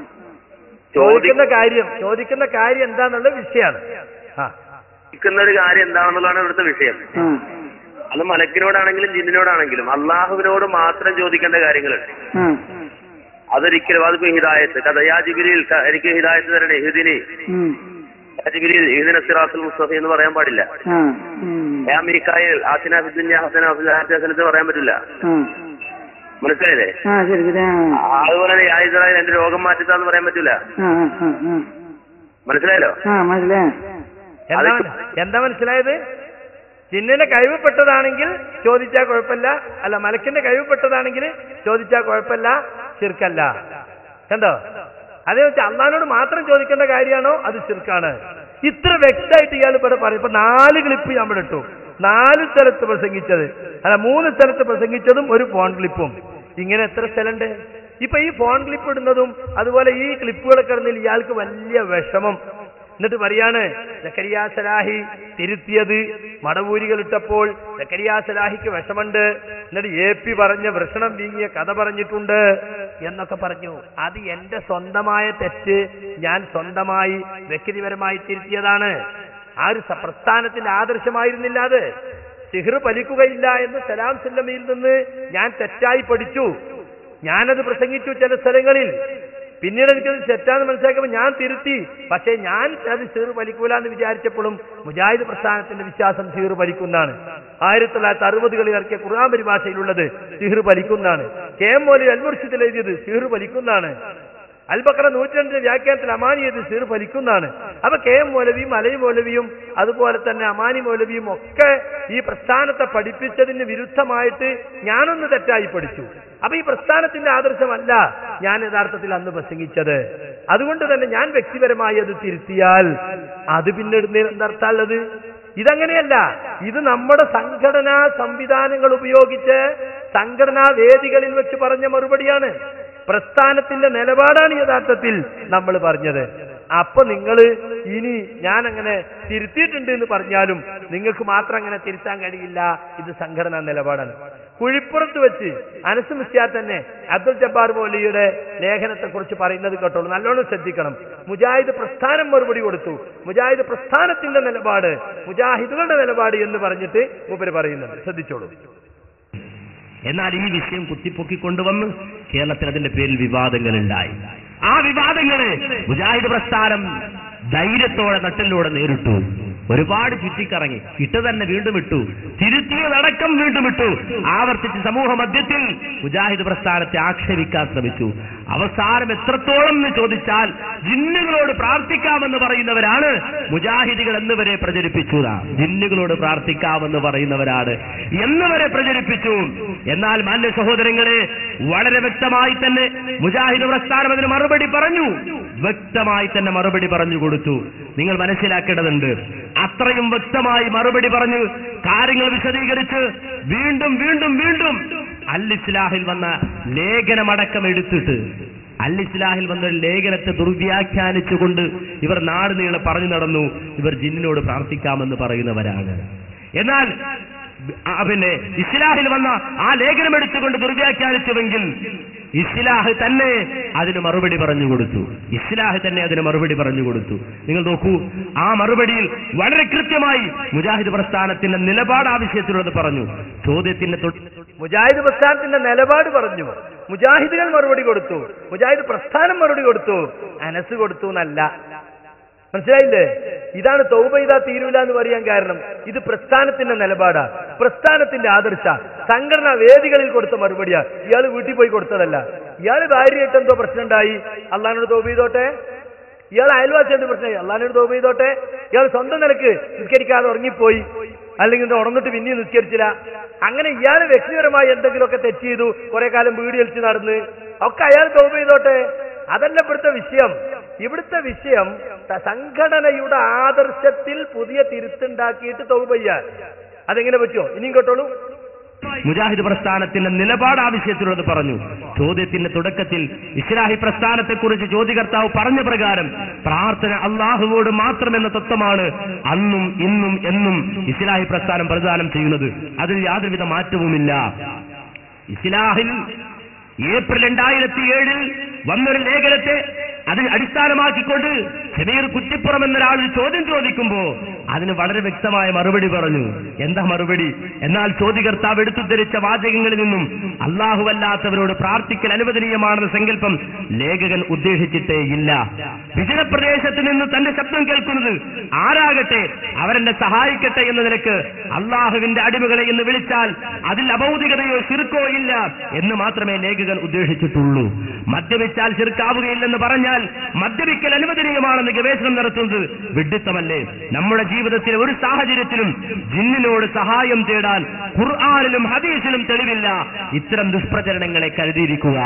ചോദിക്കുന്ന കാര്യം ചോദിക്കുന്ന കാര്യം എന്താന്നുള്ള വിഷയമാണ് ആ ചോദിക്കുന്ന ഒരു കാര്യം എന്താണെന്നുള്ളതാണ് ഇവിടുത്തെ വിഷയം ആ അത് മലക്കിനോടാണെങ്കിലും ജിന്നിനോടാണെങ്കിലും അള്ളാഹുവിനോട് മാത്രം ചോദിക്കേണ്ട കാര്യങ്ങളുണ്ട് ആ അതൊരിക്കലും അതിപ്പോ ഹിദായത്ത് കഥ യാ ജിബിരിയിൽ ക- എനിക്ക് ഹിദായത്ത് തരണേ ഹിദിനി ഉം. യാ ജിബിരിയിൽ ഹിദിന സിറാത്തുൽ മുസ്തഫ എന്ന് പറയാൻ പാടില്ല ആ ഉം. യാ മീക്കായിൽ ആസിന ഫിദ്ദുന്യ ഹസന ഫിൽ ആഖിറത്തി ഹസനത്ത് പറയാൻ പറ്റില്ല ആ മനസ്സിലായില്ലേ ആ ശരി ശരി ആ ആ, അതുപോലെ തന്നെ യാ ഇസ്രായേൽ എന്റെ രോഗം മാറ്റിത്താന്ന് പറയാൻ പറ്റില്ല ആ ആ ആ ആ മനസ്സിലായല്ലോ ആ മനസ്സിലായി എന്താ എന്താ മനസ്സിലായത് ചിന്നിന്റെ കഴിവപ്പെട്ടതാണെങ്കിൽ ചോദിച്ചാൽ കുഴപ്പമില്ല അല്ല മലക്കിന്റെ കഴിവപ്പെട്ടതാണെങ്കിൽ ചോദിച്ചാൽ കുഴപ്പമില്ല ശിർക്കല്ല കണ്ടോ അതേ വെച്ച് അള്ളഹാനോട് മാത്രം ചോദിക്കേണ്ട കാര്യമാണോ അത് ശിർക്കാണ് ഇത്ര വ്യക്തമായിട്ട് ഇയാൾ ഇവിടെ പറയും ഇപ്പൊ നാല് ക്ലിപ്പ് ഞാൻ ഇവിടെ ഇട്ടു നാല് സ്ഥലത്ത് പ്രസംഗിച്ചത് അല്ല മൂന്ന് സ്ഥലത്ത് പ്രസംഗിച്ചതും ഒരു ഫോൺ ക്ലിപ്പും ഇങ്ങനെ എത്ര സ്ഥലമുണ്ട് ഇപ്പൊ ഈ ഫോൺ ക്ലിപ്പ് ഇടുന്നതും അതുപോലെ ഈ ക്ലിപ്പുകളൊക്കെ ഇടുന്നതിൽ ഇയാൾക്ക് വലിയ വിഷമം എന്നിട്ട് പറയാണ് സക്കരിയ സലാഹി തിരുത്തിയത് മടവൂരികൾ ഇട്ടപ്പോൾ സക്കരിയ സലാഹിക്ക് വിഷമുണ്ട് എന്നിട്ട് എ പി പറഞ്ഞ വൃഷണം വീങ്ങിയ കഥ പറഞ്ഞിട്ടുണ്ട് എന്നൊക്കെ പറഞ്ഞു അത് എന്റെ സ്വന്തമായ തെറ്റ് ഞാൻ സ്വന്തമായി വ്യക്തിപരമായി തിരുത്തിയതാണ് ആ ഒരു സ- പ്രസ്ഥാനത്തിന്റെ ആദർശമായിരുന്നില്ല അത് സിഹ്ർ പലിക്കുകയില്ല എന്ന് സലാം സുല്ലമയിൽ നിന്ന് ഞാൻ തെറ്റായി പഠിച്ചു ഞാനത് പ്രസംഗിച്ചു ചില സ്ഥലങ്ങളിൽ പിന്നീട് എനിക്കത് തെറ്റാന്ന് മനസ്സിലാക്കുമ്പോൾ ഞാൻ തിരുത്തി പക്ഷേ ഞാൻ അത് സീർ വലിക്കൂല എന്ന് വിചാരിച്ചപ്പോഴും മുജാഹിദ് പ്രസ്ഥാനത്തിന്റെ വിശ്വാസം സീർ വലിക്കുന്നതാണ് ആയിരത്തി തൊള്ളായിരത്തി അറുപതുകളിൽ ഇറക്കിയ ഖുർആൻ പരിഭാഷയിലുള്ളത് സീർ വലിക്കുന്നതാണ് കെ എം മോലി അൽമുർഷിദിൽ എഴുതിയത് സീർ വലിക്കുന്നതാണ് അൽബക്കറ നൂറ്റിരണ്ടിന്റെ വ്യാഖ്യാനത്തിൽ അമാനി ചെയ്ത് സീർ ഫലിക്കുന്നതാണ് അപ്പൊ കെ എം മൗലവിയും അലൈ മൗലവിയും അതുപോലെ തന്നെ അമാനി മൗലവിയും ഒക്കെ ഈ പ്രസ്ഥാനത്തെ പഠിപ്പിച്ചതിന് വിരുദ്ധമായിട്ട് ഞാനൊന്ന് തെറ്റായി പഠിച്ചു അപ്പൊ ഈ പ്രസ്ഥാനത്തിന്റെ ആദർശമല്ല ഞാൻ യഥാർത്ഥത്തിൽ അന്ന് പ്രസംഗിച്ചത് അതുകൊണ്ട് തന്നെ ഞാൻ വ്യക്തിപരമായി അത് തിരുത്തിയാൽ അത് പിന്നിടുന്നതിന് എന്തർത്ഥമുള്ളത് ഇതങ്ങനെയല്ല ഇത് നമ്മുടെ സംഘടനാ സംവിധാനങ്ങൾ ഉപയോഗിച്ച് സംഘടനാ വേദികളിൽ വെച്ച് പറഞ്ഞ മറുപടിയാണ് പ്രസ്ഥാനത്തിന്റെ നിലപാടാണ് യഥാർത്ഥത്തിൽ നമ്മൾ പറഞ്ഞത് അപ്പൊ നിങ്ങൾ ഇനി ഞാൻ അങ്ങനെ തിരുത്തിയിട്ടുണ്ട് എന്ന് പറഞ്ഞാലും നിങ്ങൾക്ക് മാത്രം അങ്ങനെ തിരുത്താൻ കഴിയില്ല ഇത് സംഘടനാ നിലപാടാണ് കുഴിപ്പുറത്ത് വെച്ച് അനസ് മിസ്യാ തന്നെ അബ്ദുൽ ജബ്ബാർ മൗലിയുടെ ലേഖനത്തെ കുറിച്ച് പറയുന്നത് കേട്ടോളൂ നല്ലോണം ശ്രദ്ധിക്കണം മുജാഹിദ് പ്രസ്ഥാനം മറുപടി കൊടുത്തു മുജാഹിദ് പ്രസ്ഥാനത്തിന്റെ നിലപാട് മുജാഹിദുകളുടെ നിലപാട് എന്ന് പറഞ്ഞിട്ട് മൂപ്പര് പറയുന്നുണ്ട് ശ്രദ്ധിച്ചോളൂ എന്നാൽ ഈ വിഷയം കുത്തിപ്പൊക്കിക്കൊണ്ടുവന്ന് കേരളത്തിൽ അതിന്റെ പേരിൽ വിവാദങ്ങൾ ഉണ്ടായി ആ വിവാദങ്ങള് മുജാഹിദ് പ്രസ്ഥാനം ധൈര്യത്തോടെ നട്ടിലൂടെ നേരിട്ടു ഒരുപാട് ചുറ്റിക്കറങ്ങി ഇട്ട് തന്നെ വീണ്ടും ഇട്ടു തിരുത്തിയതടക്കം വീണ്ടും ഇട്ടു ആവർത്തിച്ച് സമൂഹ മധ്യത്തിൽ മുജാഹിദ് പ്രസ്ഥാനത്തെ ആക്ഷേപിക്കാൻ ശ്രമിച്ചു അവസാനം എത്രത്തോളം എന്ന് ചോദിച്ചാൽ ജിന്നുകളോട് പ്രാർത്ഥിക്കാമെന്ന് പറയുന്നവരാണ് മുജാഹിദികൾ എന്നിവരെ പ്രചരിപ്പിച്ചു ജിന്നുകളോട് പ്രാർത്ഥിക്കാമെന്ന് പറയുന്നവരാണ് എന്നിവരെ പ്രചരിപ്പിച്ചു എന്നാൽ മാന്യ സഹോദരങ്ങളെ വളരെ വ്യക്തമായി തന്നെ മുജാഹിദ് പ്രസ്ഥാനം അതിന് മറുപടി പറഞ്ഞു വ്യക്തമായി തന്നെ മറുപടി പറഞ്ഞു കൊടുത്തു നിങ്ങൾ മനസ്സിലാക്കേണ്ടതുണ്ട് അത്രയും വ്യക്തമായി മറുപടി പറഞ്ഞു കാര്യങ്ങൾ വിശദീകരിച്ച് വീണ്ടും വീണ്ടും വീണ്ടും അൽ ഇസ്ലാഹിൽ വന്ന ലേഖനമടക്കം എടുത്തിട്ട് അൽ ഇസ്ലാഹിൽ വന്ന ഒരു ലേഖനത്തെ ദുർവ്യാഖ്യാനിച്ചുകൊണ്ട് ഇവർ നാട് നീളെ പറഞ്ഞു നടന്നു ഇവർ ജിന്നിനോട് പ്രാർത്ഥിക്കാമെന്ന് പറയുന്നവരാണ് എന്നാൽ ആ പിന്നെ ഇസ്ലാഹിൽ വന്ന ആ ലേഖനം എടുത്തുകൊണ്ട് ദുർവ്യാഖ്യാനിച്ചുവെങ്കിൽ ഇസ്ലാഹ് തന്നെ അതിന് മറുപടി പറഞ്ഞു കൊടുത്തു ഇസ്ലാഹ് തന്നെ അതിന് മറുപടി പറഞ്ഞു കൊടുത്തു നിങ്ങൾ നോക്കൂ ആ മറുപടിയിൽ വളരെ കൃത്യമായി മുജാഹിദ് പ്രസ്ഥാനത്തിന്റെ നിലപാട് ആവശ്യത്തിലുള്ളത് പറഞ്ഞു ചോദ്യത്തിന്റെ തൊട്ട് മുജാഹിദ് പ്രസ്ഥാനത്തിന്റെ നിലപാട് പറഞ്ഞു മുജാഹിദുകൾ മറുപടി കൊടുത്തു മുജാഹിദ് പ്രസ്ഥാനം മറുപടി കൊടുത്തു അനസ് കൊടുത്തു എന്നല്ല മനസ്സിലായില്ലേ ഇതാണ് തൗബ ഇതാ തീരൂല എന്ന് പറയാൻ കാരണം ഇത് പ്രസ്ഥാനത്തിന്റെ നിലപാടാ പ്രസ്ഥാനത്തിന്റെ ആദർശ സംഘടനാ വേദികളിൽ കൊടുത്ത മറുപടിയാ ഇയാൾ വീട്ടിൽ പോയി കൊടുത്തതല്ല ഇയാൾ ഭാര്യയായിട്ട് എന്തോ പ്രശ്നം ഉണ്ടായി അള്ളഹാനോട് തൗബ ചെയ്തോട്ടെ ഇയാൾ അയൽവാസിയായിട്ട് പ്രശ്നമായി അള്ളഹാനോട് തൗബ ചെയ്തോട്ടെ ഇയാൾ സ്വന്തം നിലക്ക് നിസ്കരിക്കാതെ ഉറങ്ങിപ്പോയി അല്ലെങ്കിൽ ഇത് ഉണർന്നിട്ട് പിന്നെയും നിസ്കരിച്ചില്ല അങ്ങനെ ഇയാൾ വ്യക്തിപരമായി എന്തെങ്കിലുമൊക്കെ തെറ്റ് ചെയ്തു കുറെ കാലം വീട് വലിച്ച് നടന്ന് ഒക്കെ അയാൾ തൗബ ചെയ്തോട്ടെ അതല്ല ഇവിടുത്തെ വിഷയം ഇവിടുത്തെ വിഷയം ത- സംഘടനയുടെ ആദർശത്തിൽ പുതിയ തിരുത്തുണ്ടാക്കിയിട്ട് തൗബ ചെയ്യാൻ അതെങ്ങനെ പറ്റുമോ ഇനിയും കേട്ടോളൂ മുജാഹിദ് പ്രസ്ഥാനത്തിന്റെ നിലപാട് ആവശ്യത്തിലുള്ളത് പറഞ്ഞു ചോദ്യത്തിന്റെ തുടക്കത്തിൽ ഇസ്ലാഹി പ്രസ്ഥാനത്തെക്കുറിച്ച് ചോദ്യകർത്താവ് പറഞ്ഞ പ്രകാരം പ്രാർത്ഥന അള്ളാഹുവോട് മാത്രമെന്ന തത്വമാണ് അന്നും ഇന്നും എന്നും ഇസ്ലാഹി പ്രസ്ഥാനം പ്രദാനം ചെയ്യുന്നത് അതിൽ യാതൊരുവിധ മാറ്റവുമില്ല ഇസ്ലാഹിൽ ഏപ്രിൽ രണ്ടായിരത്തി ഏഴിൽ വന്നൊരു ലേഖനത്തെ അതിന് അടിസ്ഥാനമാക്കിക്കൊണ്ട് ഷമീർ കുറ്റിപ്പുറം എന്നൊരാൾ ഒരു ചോദ്യം ചോദിക്കുമ്പോ അതിന് വളരെ വ്യക്തമായ മറുപടി പറഞ്ഞു എന്താ മറുപടി എന്നാൽ ചോദ്യകർത്താവ് എടുത്തുദ്ധരിച്ച വാചകങ്ങളിൽ നിന്നും അല്ലാഹുവല്ലാത്തവരോട് പ്രാർത്ഥിക്കൽ അനുവദനീയമാണെന്ന സങ്കല്പം ലേഖകൻ ഉദ്ദേശിച്ചിട്ടേ ഇല്ല വിജനപ്രദേശത്ത് നിന്ന് തന്റെ ശബ്ദം കേൾക്കുന്നത് ആരാകട്ടെ അവരെന്നെ സഹായിക്കട്ടെ എന്ന നിലക്ക് അള്ളാഹുവിന്റെ അടിമകളെ എന്ന് വിളിച്ചാൽ അതിൽ അഭൗതികതയോ ശിർക്കോ ഇല്ല എന്ന് മാത്രമേ ലേഖകൻ ഉദ്ദേശിച്ചിട്ടുള്ളൂ മദ്യപിച്ചാൽ ശിർക്കാവുകയില്ലെന്ന് പറഞ്ഞാൽ മദ്യപിക്കൽ അനുവദനീയമാണെന്ന് ഗവേഷണം നടത്തുന്നത് വിഡിത്തമല്ലേ നമ്മുടെ ജീവിതത്തിലെ ഒരു സാഹചര്യത്തിലും ജിന്നിനോട് സഹായം തേടാൻ ഖുർആാനിലും ഹദീസിലും തെളിവില്ല ഇത്തരം ദുഷ്പ്രചരണങ്ങളെ കരുതിയിരിക്കുക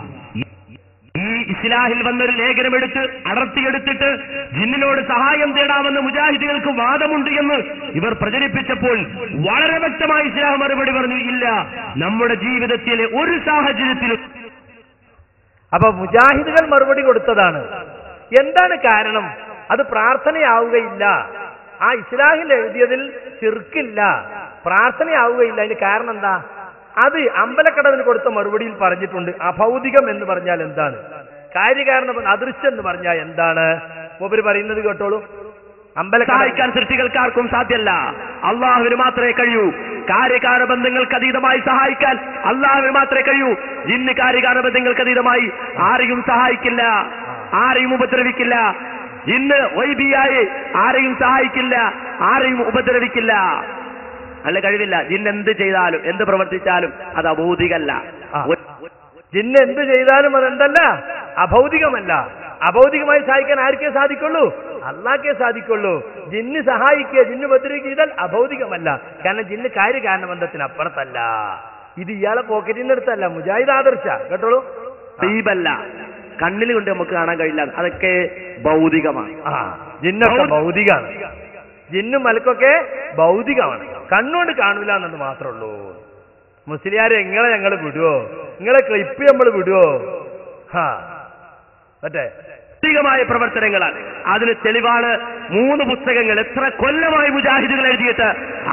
ഈ ഇസ്ലാഹിൽ വന്നൊരു ലേഖനം എടുത്ത് അടർത്തിയെടുത്തിട്ട് ജിന്നിനോട് സഹായം തേടാമെന്ന് മുജാഹിദികൾക്ക് വാദമുണ്ട് എന്ന് ഇവർ പ്രചരിപ്പിച്ചപ്പോൾ വളരെ വ്യക്തമായി ഇസ്ലാം മറുപടി പറഞ്ഞു ഇല്ല നമ്മുടെ ജീവിതത്തിലെ ഒരു സാഹചര്യത്തിലും അപ്പൊ മുജാഹിദുകൾ മറുപടി കൊടുത്തതാണ് എന്താണ് കാരണം അത് പ്രാർത്ഥനയാവുകയില്ല ആ ഇസ്ലാഹിൽ എഴുതിയതിൽ ചെറുക്കില്ല പ്രാർത്ഥനയാവുകയില്ല അതിന് കാരണം എന്താ അത് അമ്പലക്കടവിന് കൊടുത്ത മറുപടിയിൽ പറഞ്ഞിട്ടുണ്ട് അഭൗതികം എന്ന് പറഞ്ഞാൽ എന്താണ് കാര്യകാരണം അദൃശ്യം എന്ന് പറഞ്ഞാൽ എന്താണ് മൂപ്പര് പറയുന്നത് കേട്ടോളൂ അമ്പലക്കട സഹായിക്കാൻ സൃഷ്ടികൾക്കാർക്കും സാധ്യല്ല അള്ളാഹുവിന് മാത്രമേ കഴിയൂ കാര്യകാര ബന്ധങ്ങൾക്ക് അതീതമായി സഹായിക്കാൻ അള്ളാഹുവിന് മാത്രമേ കഴിയൂ ഇന്ന് കാര്യകാര ബന്ധങ്ങൾക്ക് അതീതമായി ആരെയും സഹായിക്കില്ല ആരെയും ഉപദ്രവിക്കില്ല ഇന്ന് വൈബിയായി ആരെയും സഹായിക്കില്ല ആരെയും ഉപദ്രവിക്കില്ല അല്ല കഴിവില്ല ജിന്ന് എന്ത് ചെയ്താലും എന്ത് പ്രവർത്തിച്ചാലും അത് അബോധികല്ല ആ. ജിന്ന് എന്ത് ചെയ്താലും അതെന്തല്ല അഭൗതികമല്ല അഭൗതികമായി സഹായിക്കാൻ ആർക്കേ സാധിക്കുള്ളൂ അള്ളാഹ്ക്കേ സാധിക്കുള്ളൂ ജിന്ന് സഹായിക്കുക ജിന്ന് ഉപദ്രവിക്കുക ചെയ്താൽ അഭൗതികമല്ല കാരണം ജിന്ന് കാര്യകാരണബന്ധത്തിന് അപ്പുറത്തല്ല ഇത് ഇയാളെ പോക്കറ്റിൽ നിന്ന് എടുത്തല്ല മുജാഹിദ് ആദർശ കേട്ടോളൂ ദീപല്ല കണ്ണിൽ കൊണ്ട് നമുക്ക് കാണാൻ കഴിയില്ല അതൊക്കെ ഭൗതികമാണ് ആ ജിന്നൊക്കെ ഭൗതികാണ് ജിന്നും മലക്കൊക്കെ ഭൗതികമാണ് കണ്ണുകൊണ്ട് കാണൂല എന്നത് മാത്രമേ ഉള്ളൂ മുസ്ലിയാരെ എങ്ങളെ ഞങ്ങൾ വിടുവോ നിങ്ങളെ ക്ലിപ്പ് നമ്മൾ വിടുവോ ഹാ മറ്റേ ഭൗതികമായ പ്രവർത്തനങ്ങളാണ് അതിന് തെളിവാണ് മൂന്ന് പുസ്തകങ്ങൾ എത്ര കൊല്ലമായി മുജാഹിദുകൾ എഴുതിയിട്ട്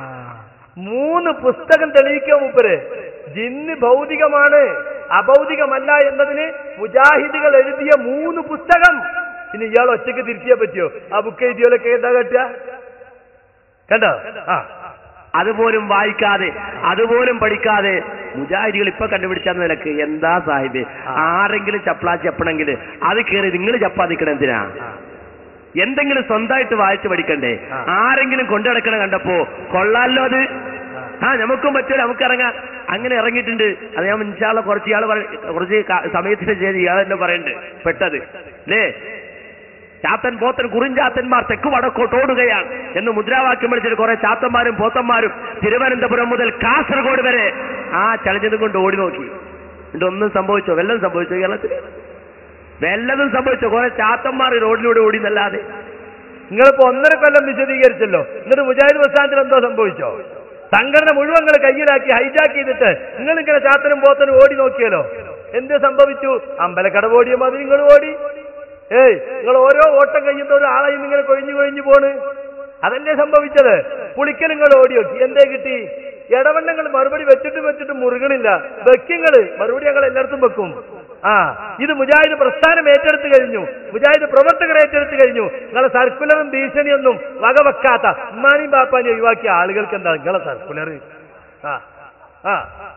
മൂന്ന് പുസ്തകം തെളിയിക്കുക മൂപ്പര് ജിന്ന് ഭൗതികമാണ് അഭൗതികമല്ല എന്നതിന് മുജാഹിദുകൾ എഴുതിയ മൂന്ന് പുസ്തകം ഇനി ഇയാൾ ഒറ്റയ്ക്ക് തിരിച്ചേ പറ്റിയോ ആ ബുക്ക് എഴുതിയോലൊക്കെ എന്താ കെട്ടുക കണ്ടോ ആ അതുപോലും വായിക്കാതെ അതുപോലും പഠിക്കാതെ മുജാഹിദികൾ ഇപ്പൊ കണ്ടുപിടിച്ച നിലക്ക് എന്താ സാഹിബ് ആരെങ്കിലും ചപ്ലാ ചപ്പണമെങ്കിൽ അത് കയറി നിങ്ങൾ ചപ്പാതിക്കണം എന്തിനാ എന്തെങ്കിലും സ്വന്തമായിട്ട് വായിച്ചു പഠിക്കണ്ടേ ആ. ആരെങ്കിലും കൊണ്ടു നടക്കണ കണ്ടപ്പോ കൊള്ളാലോ അത് ആ നമുക്കും പറ്റൂല നമുക്ക് ഇറങ്ങാം അങ്ങനെ ഇറങ്ങിയിട്ടുണ്ട് അത് ഞാൻ ഇൻഷാള്ള കുറച്ച് ഇയാൾ കുറച്ച് ക- സമയത്തിന് ശേഷം ഇയാൾ തന്നെ പറയുന്നുണ്ട് പെട്ടത് അല്ലേ ചാത്തൻ പോത്തൻ കുറിഞ്ചാത്തന്മാർ തെക്ക് വടക്കോട്ടോടുകയാണ് എന്ന് മുദ്രാവാക്യം വിളിച്ചിട്ട് കുറെ ചാത്തന്മാരും പോത്തന്മാരും തിരുവനന്തപുരം മുതൽ കാസർഗോഡ് വരെ ആ ചലഞ്ഞതും കൊണ്ട് ഓടി നോക്കി എന്നിട്ട് ഒന്നും സംഭവിച്ചോ വല്ലതും സംഭവിച്ചോ കേരളത്തിൽ വല്ലതും സംഭവിച്ചോ കുറെ ചാത്തന്മാർ റോഡിലൂടെ ഓടി എന്നല്ലാതെ നിങ്ങളിപ്പോ ഒന്നര കൊല്ലം വിശദീകരിച്ചല്ലോ എന്നിട്ട് മുജാഹിദ് പ്രസ്ഥാനത്തിൽ എന്തോ സംഭവിച്ചോ സംഘടന മുഴുവൻ നിങ്ങൾ കയ്യിലാക്കി ഹൈജാക്ക് ചെയ്തിട്ട് നിങ്ങൾ ഇങ്ങനെ ചാത്തനും പോത്തനും ഓടി നോക്കിയല്ലോ എന്ത് സംഭവിച്ചു അമ്പലക്കട ഓടിയ മതി നിങ്ങൾ ഓടി ഏയ് നിങ്ങൾ ഓരോ ഓട്ടം കഴിയുന്ന ഒരു ആളെയും ഇങ്ങനെ കൊഴിഞ്ഞു കൊഴിഞ്ഞു പോണ് അതല്ലേ സംഭവിച്ചത് പുളിക്കൽ നിങ്ങൾ ഓടി നോക്കി എന്തേ കിട്ടി ഇടവണ്ണങ്ങൾ മറുപടി വെച്ചിട്ട് വെച്ചിട്ട് മുറുകണില്ല വെക്കിങ്ങള് മറുപടി ഞങ്ങൾ എല്ലായിടത്തും വെക്കും ആ ഇത് മുജാഹിദ് പ്രസ്ഥാനം ഏറ്റെടുത്ത് കഴിഞ്ഞു മുജാഹിദ് പ്രവർത്തകർ ഏറ്റെടുത്ത് കഴിഞ്ഞു നിങ്ങളെ സർക്കുലറും ഭീഷണിയൊന്നും വകവെക്കാത്ത ഉമ്മാനെയും ബാപ്പാനെയും ഒഴിവാക്കിയ ആളുകൾക്ക് എന്താ നിങ്ങളെ സർക്കുലർ ആ ആ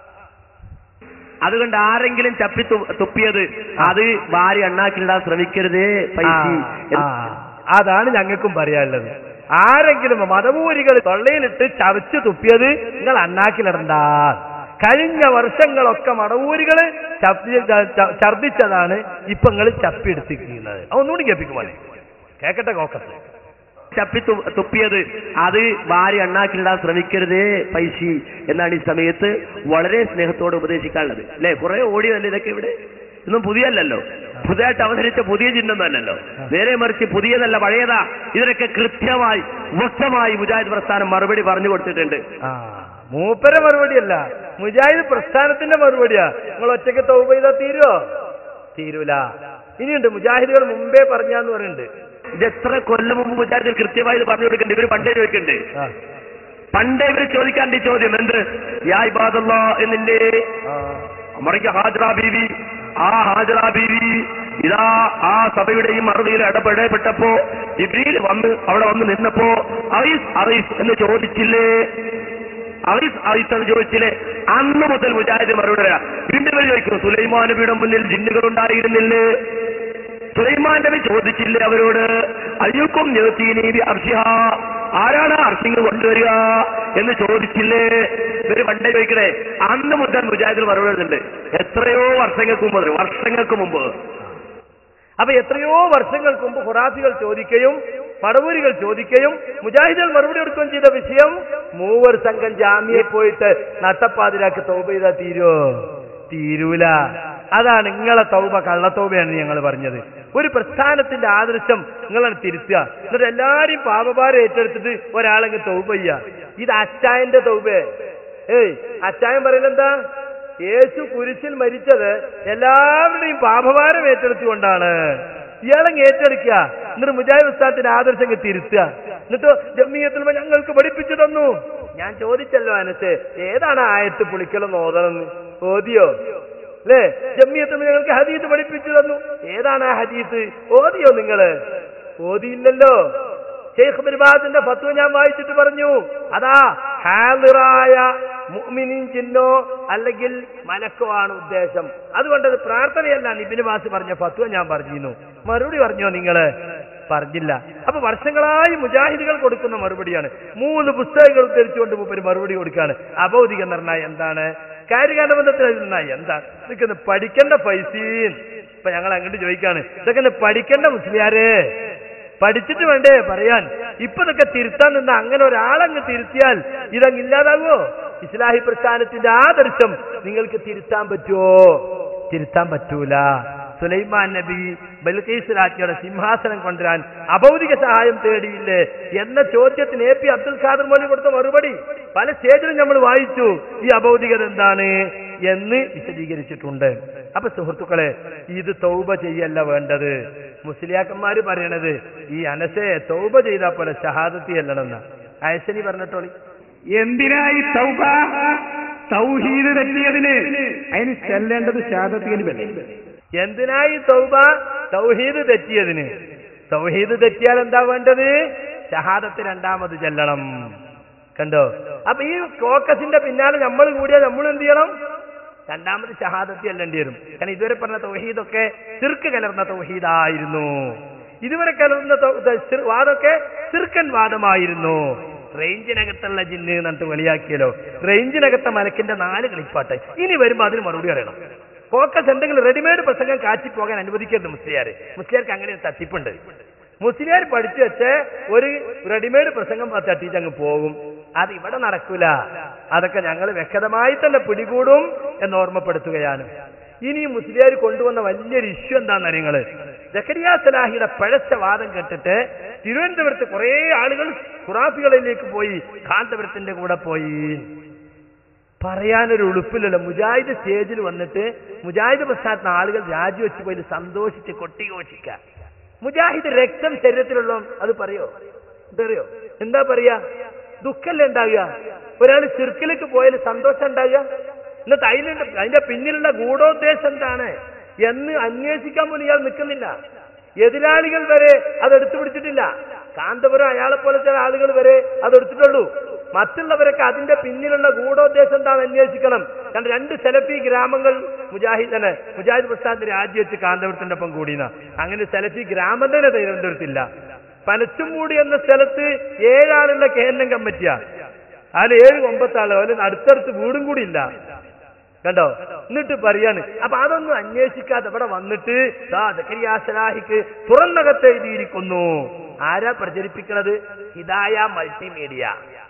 അതുകൊണ്ട് ആരെങ്കിലും ചപ്പി തു- തുപ്പിയത് അത് വാരി എണ്ണാക്കിലിടാൻ ശ്രമിക്കരുതേ പൈസ ആ, അതാണ് ഞങ്ങൾക്കും പറയാനുള്ളത് ആരെങ്കിലും മതപൂരികൾ തൊള്ളയിലിട്ട് ചവച്ച് തുപ്പിയത് നിങ്ങൾ അണ്ണാക്കിലിടണ്ട കഴിഞ്ഞ വർഷങ്ങളൊക്കെ മടവൂരികള് ചപ്പി ച- ച- ഛർദിച്ചതാണ് ഇപ്പൊ നിങ്ങൾ ചപ്പി എടുത്തിരിക്കുന്നത് ഒന്നുകൂടി കേൾപ്പിക്കുമോനെ കേക്കട്ടെ കോക്കത്ത് ചപ്പി തു- തുപ്പിയത് അത് വാരി എണ്ണാക്കിലിടാൻ ശ്രമിക്കരുതേ പൈസ എന്നാണ് ഈ സമയത്ത് വളരെ സ്നേഹത്തോടെ ഉപദേശിക്കാനുള്ളത് അല്ലെ കുറെ ഓടിയതല്ലേ ഇതൊക്കെ ഇവിടെ ഇതൊന്നും പുതിയല്ലല്ലോ പുതിയതായിട്ട് അവതരിച്ച പുതിയ ചിഹ്നമൊന്നുമല്ലല്ലോ നേരെ മറിച്ച് പുതിയതല്ല പഴയതാ ഇതിനൊക്കെ കൃത്യമായി വ്യക്തമായി മുജാഹിദ് പ്രസ്ഥാനം മറുപടി പറഞ്ഞു കൊടുത്തിട്ടുണ്ട് ആ മൂപ്പര മറുപടിയല്ല മുജാഹിദ് പ്രസ്ഥാനത്തിന്റെ മറുപടിയാ നിങ്ങൾ ഒറ്റയ്ക്ക് തൗബ ചെയ്താൽ തീരുവോ തീരൂല ഇനിയുണ്ട് മുജാഹിദുകൾ മുമ്പേ പറഞ്ഞാന്ന് പറയുന്നുണ്ട് ഇത് എത്ര കൊല്ലം മുമ്പ് മുജാഹിദ് കൃത്യമായി ഇത് പറഞ്ഞു കൊടുക്കുന്നുണ്ട് ഇവര് പണ്ടേ ചോദിക്കുന്നുണ്ട് ആ. പണ്ടേ ഇവര് ചോദിക്കാണ്ട് ഈ ചോദ്യം എന്ത് യാ ഇബാദല്ലാ എന്നില്ലേ ആ. അമറിക്ക് ഹാജറ ബീവി ആ ഹാജറ ബീവി ഇതാ ആ സഭയുടെയും മറുപടിയിൽ ഇടപെടപ്പെട്ടപ്പോ ജിബ്രീൽ വന്ന് അവിടെ വന്ന് നിന്നപ്പോ അറീസ് അറീസ് എന്ന് ചോദിച്ചില്ലേ അറീസ് അറീസ് എന്ന് ചോദിച്ചില്ലേ അന്ന് മുതൽ മുജാഹിദ് മറുപടി വരാം വീണ്ടും ഇവർ ചോദിക്കുന്നു സുലൈമാൻ നബിയുടെ മുന്നിൽ ജിന്നുകൾ ഉണ്ടായിരുന്നില്ലേ സുലൈമാൻ നബി ചോദിച്ചില്ലേ അവരോട് അയ്യൂക്കും നിവത്തീനീബി അർഷിഹ ആരാണ് അർഷിങ് കൊണ്ടുവരിക എന്ന് ചോദിച്ചില്ലേ ഇവര് പണ്ടേ ചോദിക്കണേ അന്ന് മുതൽ മുജാഹിദിൽ മറുപടി വരുന്നുണ്ട് എത്രയോ വർഷങ്ങൾക്ക് മുമ്പ് വർഷങ്ങൾക്ക് മുമ്പ് അപ്പൊ എത്രയോ വർഷങ്ങൾക്ക് മുമ്പ് ഖുറാഫികൾ ചോദിക്കുകയും പടവൂരികൾ ചോദിക്കുകയും മുജാഹിദുകൾ മറുപടി കൊടുക്കുകയും ചെയ്ത വിഷയം മൂവർ സംഘം ജാമ്യയിൽ പോയിട്ട് നട്ടപ്പാതിരാക്ക് തൗബ ചെയ്താൽ തീരുവോ തീരൂല അതാണ് നിങ്ങളെ തൗബ കള്ളത്തൗബയാണ് ഞങ്ങൾ പറഞ്ഞത് ഒരു പ്രസ്ഥാനത്തിന്റെ ആദർശം നിങ്ങളെ തിരുത്തുക എന്നിട്ട് എല്ലാരെയും പാപഭാരം ഏറ്റെടുത്തിട്ട് ഒരാളെങ്കിൽ തൗബ ചെയ്യുക ഇത് അച്ചായന്റെ തൗബേ ഏയ് അച്ചായൻ പറയുന്നത് യേശു കുരിശിൽ മരിച്ചത് എല്ലാവരുടെയും പാപഭാരം ഏറ്റെടുത്തുകൊണ്ടാണ് ഇയാളങ്ങ് ഏറ്റെടുക്കുക എന്നിട്ട് മുജാഹിദ് ഉസ്താദിന്റെ ആദർശം അങ്ങ് തിരുത്തുക എന്നിട്ടോ ജമ്മിയത്തിൽ ഞങ്ങൾക്ക് പഠിപ്പിച്ചു തന്നു ഞാൻ ചോദിച്ചല്ലോ അനസ് ഏതാണ് ആയത്ത് പുളിക്കലും ഓതണമെന്ന് ഓതിയോ അല്ലേ ജമ്മിയത്തിൽ ഞങ്ങൾക്ക് ഹദീത്ത് പഠിപ്പിച്ചു തന്നു ഏതാണ് ആ ഹദീത്ത് ഓതിയോ നിങ്ങള് ഓതിയില്ലല്ലോ ഷെയ്ഖ് ബിർബാദിന്റെ ഫത്വ ഞാൻ വായിച്ചിട്ട് പറഞ്ഞു അതാ ഹാലിറായ മുഅ്മിനീൻ ജിന്നോ അല്ലെങ്കിൽ മലക്കോ ആണ് ഉദ്ദേശം അതുകൊണ്ട് അത് പ്രാർത്ഥനയല്ല നിബിന് വാസ് പറഞ്ഞ ഫത്വ ഞാൻ പറഞ്ഞിരുന്നു മറുപടി പറഞ്ഞോ നിങ്ങള് പറഞ്ഞില്ല അപ്പൊ വർഷങ്ങളായി മുജാഹിദുകൾ കൊടുക്കുന്ന മറുപടിയാണ് മൂന്ന് പുസ്തകങ്ങൾ ഉദ്ധരിച്ചുകൊണ്ട് മൂപ്പര് മറുപടി കൊടുക്കുകയാണ് അഭൗതിക നിർണയം എന്താണ് കാര്യകാല ബന്ധത്തിൽ നിർണയം എന്താണ് ഇതൊക്കെ ഒന്ന് പഠിക്കേണ്ട പൈസീൻ ഇപ്പൊ ഞങ്ങൾ അങ്ങോട്ട് ചോദിക്കാണ് ഇതൊക്കെ ഒന്ന് പഠിക്കേണ്ട മുസ്ലിയാരേ പഠിച്ചിട്ട് വേണ്ടേ പറയാൻ ഇപ്പൊ ഇതൊക്കെ തിരുത്താൻ നിന്ന അങ്ങനെ ഒരാളങ്ങ് തിരുത്തിയാൽ ഇതങ്ങ് ഇല്ലാതാകുമോ ഇസ്ലാഹി പ്രസ്ഥാനത്തിന്റെ ആദർശം നിങ്ങൾക്ക് തിരുത്താൻ പറ്റുമോ തിരുത്താൻ പറ്റൂല സുലൈമാൻ നബി ബൽക്കീസ് രാജ്ഞിയുടെ സിംഹാസനം കൊണ്ടുവരാൻ അഭൗതിക സഹായം തേടിയില്ലേ എന്ന ചോദ്യത്തിന് എ പി അബ്ദുൽ ഖാദർ മോലി കൊടുത്ത മറുപടി പല സ്റ്റേജിലും നമ്മൾ വായിച്ചു ഈ അഭൗതികത എന്താണ് എന്ന് വിശദീകരിച്ചിട്ടുണ്ട് അപ്പൊ സുഹൃത്തുക്കളെ ഇത് തൗബ ചെയ്യല്ല വേണ്ടത് മുസ്ലിയാക്കന്മാര് പറയണത് ഈ അനസെ തൗബ ചെയ്താൽ പോലെ ഷഹാദത്തി അല്ലണമെന്ന അയസനി പറഞ്ഞിട്ടോളി എന്തിനായി തൗബ തൗഹീദ് തെറ്റിയതിന് അതിന് ചെല്ലേണ്ടത് ഷാദത്തിന് വരെ എന്തിനായി തൗബ തൗഹീദ് തെറ്റിയതിന് തൗഹീദ് തെറ്റിയാൽ എന്താ വേണ്ടത് ഷഹാദത്ത് രണ്ടാമത് ചെല്ലണം കണ്ടോ അപ്പൊ ഈ കോക്കസിന്റെ പിന്നാലെ നമ്മൾ കൂടിയാൽ നമ്മൾ എന്ത് ചെയ്യണം രണ്ടാമത് ഷഹാദത്തി അല്ലേണ്ടി വരും കാരണം ഇതുവരെ പറഞ്ഞ തൗഹീദൊക്കെ സിർക്ക് കലർന്ന തൗഹീദായിരുന്നു ഇതുവരെ കലർന്ന തൗ- ത- സിർ- വാദമൊക്കെ സിർക്കൻ വാദമായിരുന്നു റേഞ്ചിനകത്തുള്ള ജിന്ന് എന്നിട്ട് വെളിയാക്കിയല്ലോ റേഞ്ചിനകത്തെ മലക്കിന്റെ നാല് കളിപ്പാട്ട് ഇനി വരുമ്പോ അതിന് മറുപടി അറിയണം ഫോക്കസ് എന്തെങ്കിലും റെഡിമെയ്ഡ് പ്രസംഗം കാച്ചി പോകാൻ അനുവദിക്കരുത് മുസ്ലിയാർ മുസ്ലിയാർക്ക് അങ്ങനെ ഒരു തട്ടിപ്പുണ്ട് മുസ്ലിയാർ പഠിച്ചു വെച്ച് ഒരു റെഡിമെയ്ഡ് പ്രസംഗം തട്ടിയിട്ട് അങ്ങ് പോകും അത് ഇവിടെ നടക്കൂല അതൊക്കെ ഞങ്ങൾ വ്യക്തമായി തന്നെ പിടികൂടും എന്ന് ഓർമ്മപ്പെടുത്തുകയാണ് ഇനി മുസ്ലിയാർ കൊണ്ടുവന്ന വലിയൊരു ഇഷ്യൂ എന്താണെന്ന് നിങ്ങള് ജക്കരിയ സലാഹിയുടെ പഴച്ച വാദം കേട്ടിട്ട് തിരുവനന്തപുരത്ത് കുറെ ആളുകൾ ഖുറാഫികളിലേക്ക് പോയി കാന്തപുരത്തിന്റെ കൂടെ പോയി പറയാനൊരു ഉളുപ്പില്ലല്ലോ മുജാഹിദ് സ്റ്റേജിൽ വന്നിട്ട് മുജാഹിദ് പ്രസ്ഥാനത്തിന് ആളുകൾ രാജിവെച്ച് പോയി സന്തോഷിച്ച് കൊട്ടിഘോഷിക്കുക മുജാഹിദ് രക്തം ശരീരത്തിലുള്ള അത് പറയോ എന്തറിയോ എന്താ പറയാ ദുഃഖല്ലേ ഉണ്ടാകുക ഒരാൾ ചിർക്കിലേക്ക് പോയാൽ സന്തോഷം ഉണ്ടാകുക എന്നിട്ട് അതിലുണ്ട് അതിന്റെ പിന്നിലുള്ള ഗൂഢോദ്ദേശം എന്താണ് എന്ന് അന്വേഷിക്കാൻ പോലും ഇയാൾ നിൽക്കുന്നില്ല എതിരാളികൾ വരെ അത് എടുത്തു പിടിച്ചിട്ടില്ല കാന്തപുരം അയാളെ പോലത്തെ ആളുകൾ വരെ അത് എടുത്തിട്ടുള്ളൂ മറ്റുള്ളവരൊക്കെ അതിന്റെ പിന്നിലുള്ള ഗൂഢോദ്ദേശം എന്താണെന്ന് അന്വേഷിക്കണം കാരണം രണ്ട് സെലഫി ഗ്രാമങ്ങൾ മുജാഹിദ് തന്നെ മുജാഹിദ് പ്രസ്ഥാനത്ത് രാജിവെച്ച് കാന്തപുരത്തിന്റെ ഒപ്പം കൂടിയെന്ന അങ്ങനെ സെലഫി ഗ്രാമം തന്നെ തിരുവനന്തപുരത്തില്ല പനച്ചുംമൂടി എന്ന സ്ഥലത്ത് ഏഴാളുള്ള കേന്ദ്രം കമ്മിറ്റിയാ അതിൽ ഏഴ് ഒമ്പത്താള് അതിൽ അടുത്തടുത്ത് വീടും കൂടി ഇല്ല കണ്ടോ എന്നിട്ട് പറയാണ് അപ്പൊ അതൊന്നും അന്വേഷിക്കാതെ ഇവിടെ വന്നിട്ട് ദാ സക്കരിയ സലാഹിക്ക് തുറന്നകത്ത് എഴുതിയിരിക്കുന്നു ആരാ പ്രചരിപ്പിക്കുന്നത് ഹിദായ മൾട്ടിമീഡിയ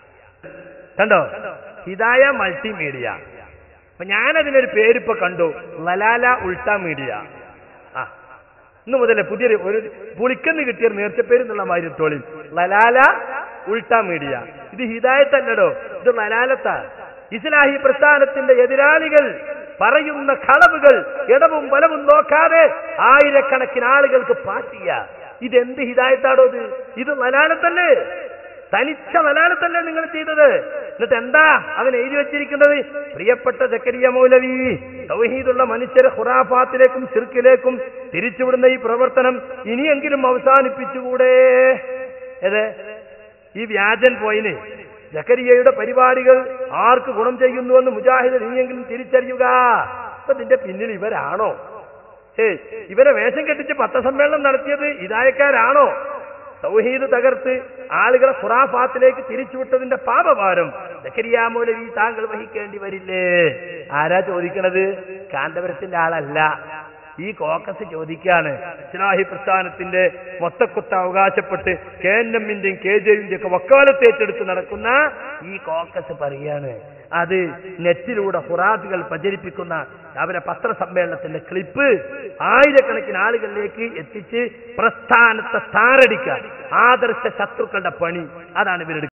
കണ്ടോ ഹിദായ മൾട്ടിമീഡിയ അപ്പൊ ഞാനതിനൊരു പേരിപ്പോ കണ്ടു ലലാല ഉൾട്ടാ മീഡിയ ആ ഇന്ന് മുതലേ പുതിയൊരു ഒരു പുളിക്കെന്ന് കിട്ടിയ നേർച്ചപ്പേര് എന്നുള്ള മാതിരി തോളിൽ ലലാല ഉൾട്ടാ മീഡിയ ഇത് ഹിദായത്തല്ലടോ ഇത് ലലാലത്താ ഇസ്ലാഹി പ്രസ്ഥാനത്തിന്റെ എതിരാളികൾ പറയുന്ന കളവുകൾ ഇടവും വലവും നോക്കാതെ ആയിരക്കണക്കിന് ആളുകൾക്ക് പാറ്റിയ ഇതെന്ത് ഹിദായത്താടോ ഇത് ഇത് ലലാലത്തല്ലേ തനിച്ച വലാലത്തല്ലേ നിങ്ങൾ ചെയ്തത് എന്നിട്ട് എന്താ അവൻ എഴുതി വെച്ചിരിക്കുന്നത് പ്രിയപ്പെട്ട ജക്കരിയ മൗലവി തൗഹീദുള്ള മനുഷ്യരെ ഖുറാഫാത്തിലേക്കും ശിർക്കിലേക്കും തിരിച്ചുവിടുന്ന ഈ പ്രവർത്തനം ഇനിയെങ്കിലും അവസാനിപ്പിച്ചുകൂടെ ഏത് ഈ വ്യാജൻ പോയിന് ജക്കരിയയുടെ പരിപാടികൾ ആർക്ക് ഗുണം ചെയ്യുന്നുവെന്ന് മുജാഹിദ് ഇനിയെങ്കിലും തിരിച്ചറിയുക അപ്പൊ ഇതിന്റെ പിന്നിൽ ഇവരാണോ ഏയ് ഇവരെ വേഷം കെട്ടിച്ച് പത്രസമ്മേളനം നടത്തിയത് ഇതായക്കാരാണോ തൗഹീദ് തകർത്ത് ആളുകളെ ഖുറാഫാത്തിലേക്ക് തിരിച്ചുവിട്ടതിന്റെ പാപഭാരം ജക്കരിയ മൗലവി താങ്കൾ വഹിക്കേണ്ടി വരില്ലേ ആരാ ചോദിക്കണത് കാന്തപുരത്തിന്റെ ആളല്ല ഈ കോക്കസ് ചോദിക്കാണ് ഇസ്ലാഹി പ്രസ്ഥാനത്തിന്റെ മൊത്തക്കുത്ത അവകാശപ്പെട്ട് കെ എൻ എമ്മിന്റെയും കെ ജെയുവിന്റെ ഒക്കെ വക്കാലത്ത് ഏറ്റെടുത്ത് നടക്കുന്ന ഈ കോക്കസ് പറയാണ് അത് നെറ്റിലൂടെ ഹുറാത്തുകൾ പ്രചരിപ്പിക്കുന്ന അവരെ പത്രസമ്മേളനത്തിന്റെ ക്ലിപ്പ് ആയിരക്കണക്കിന് ആളുകളിലേക്ക് എത്തിച്ച് പ്രസ്ഥാനത്തെ താറടിക്കാൻ ആദർശ ശത്രുക്കളുടെ പണി അതാണ് ഇവരെടുക്കുന്നത്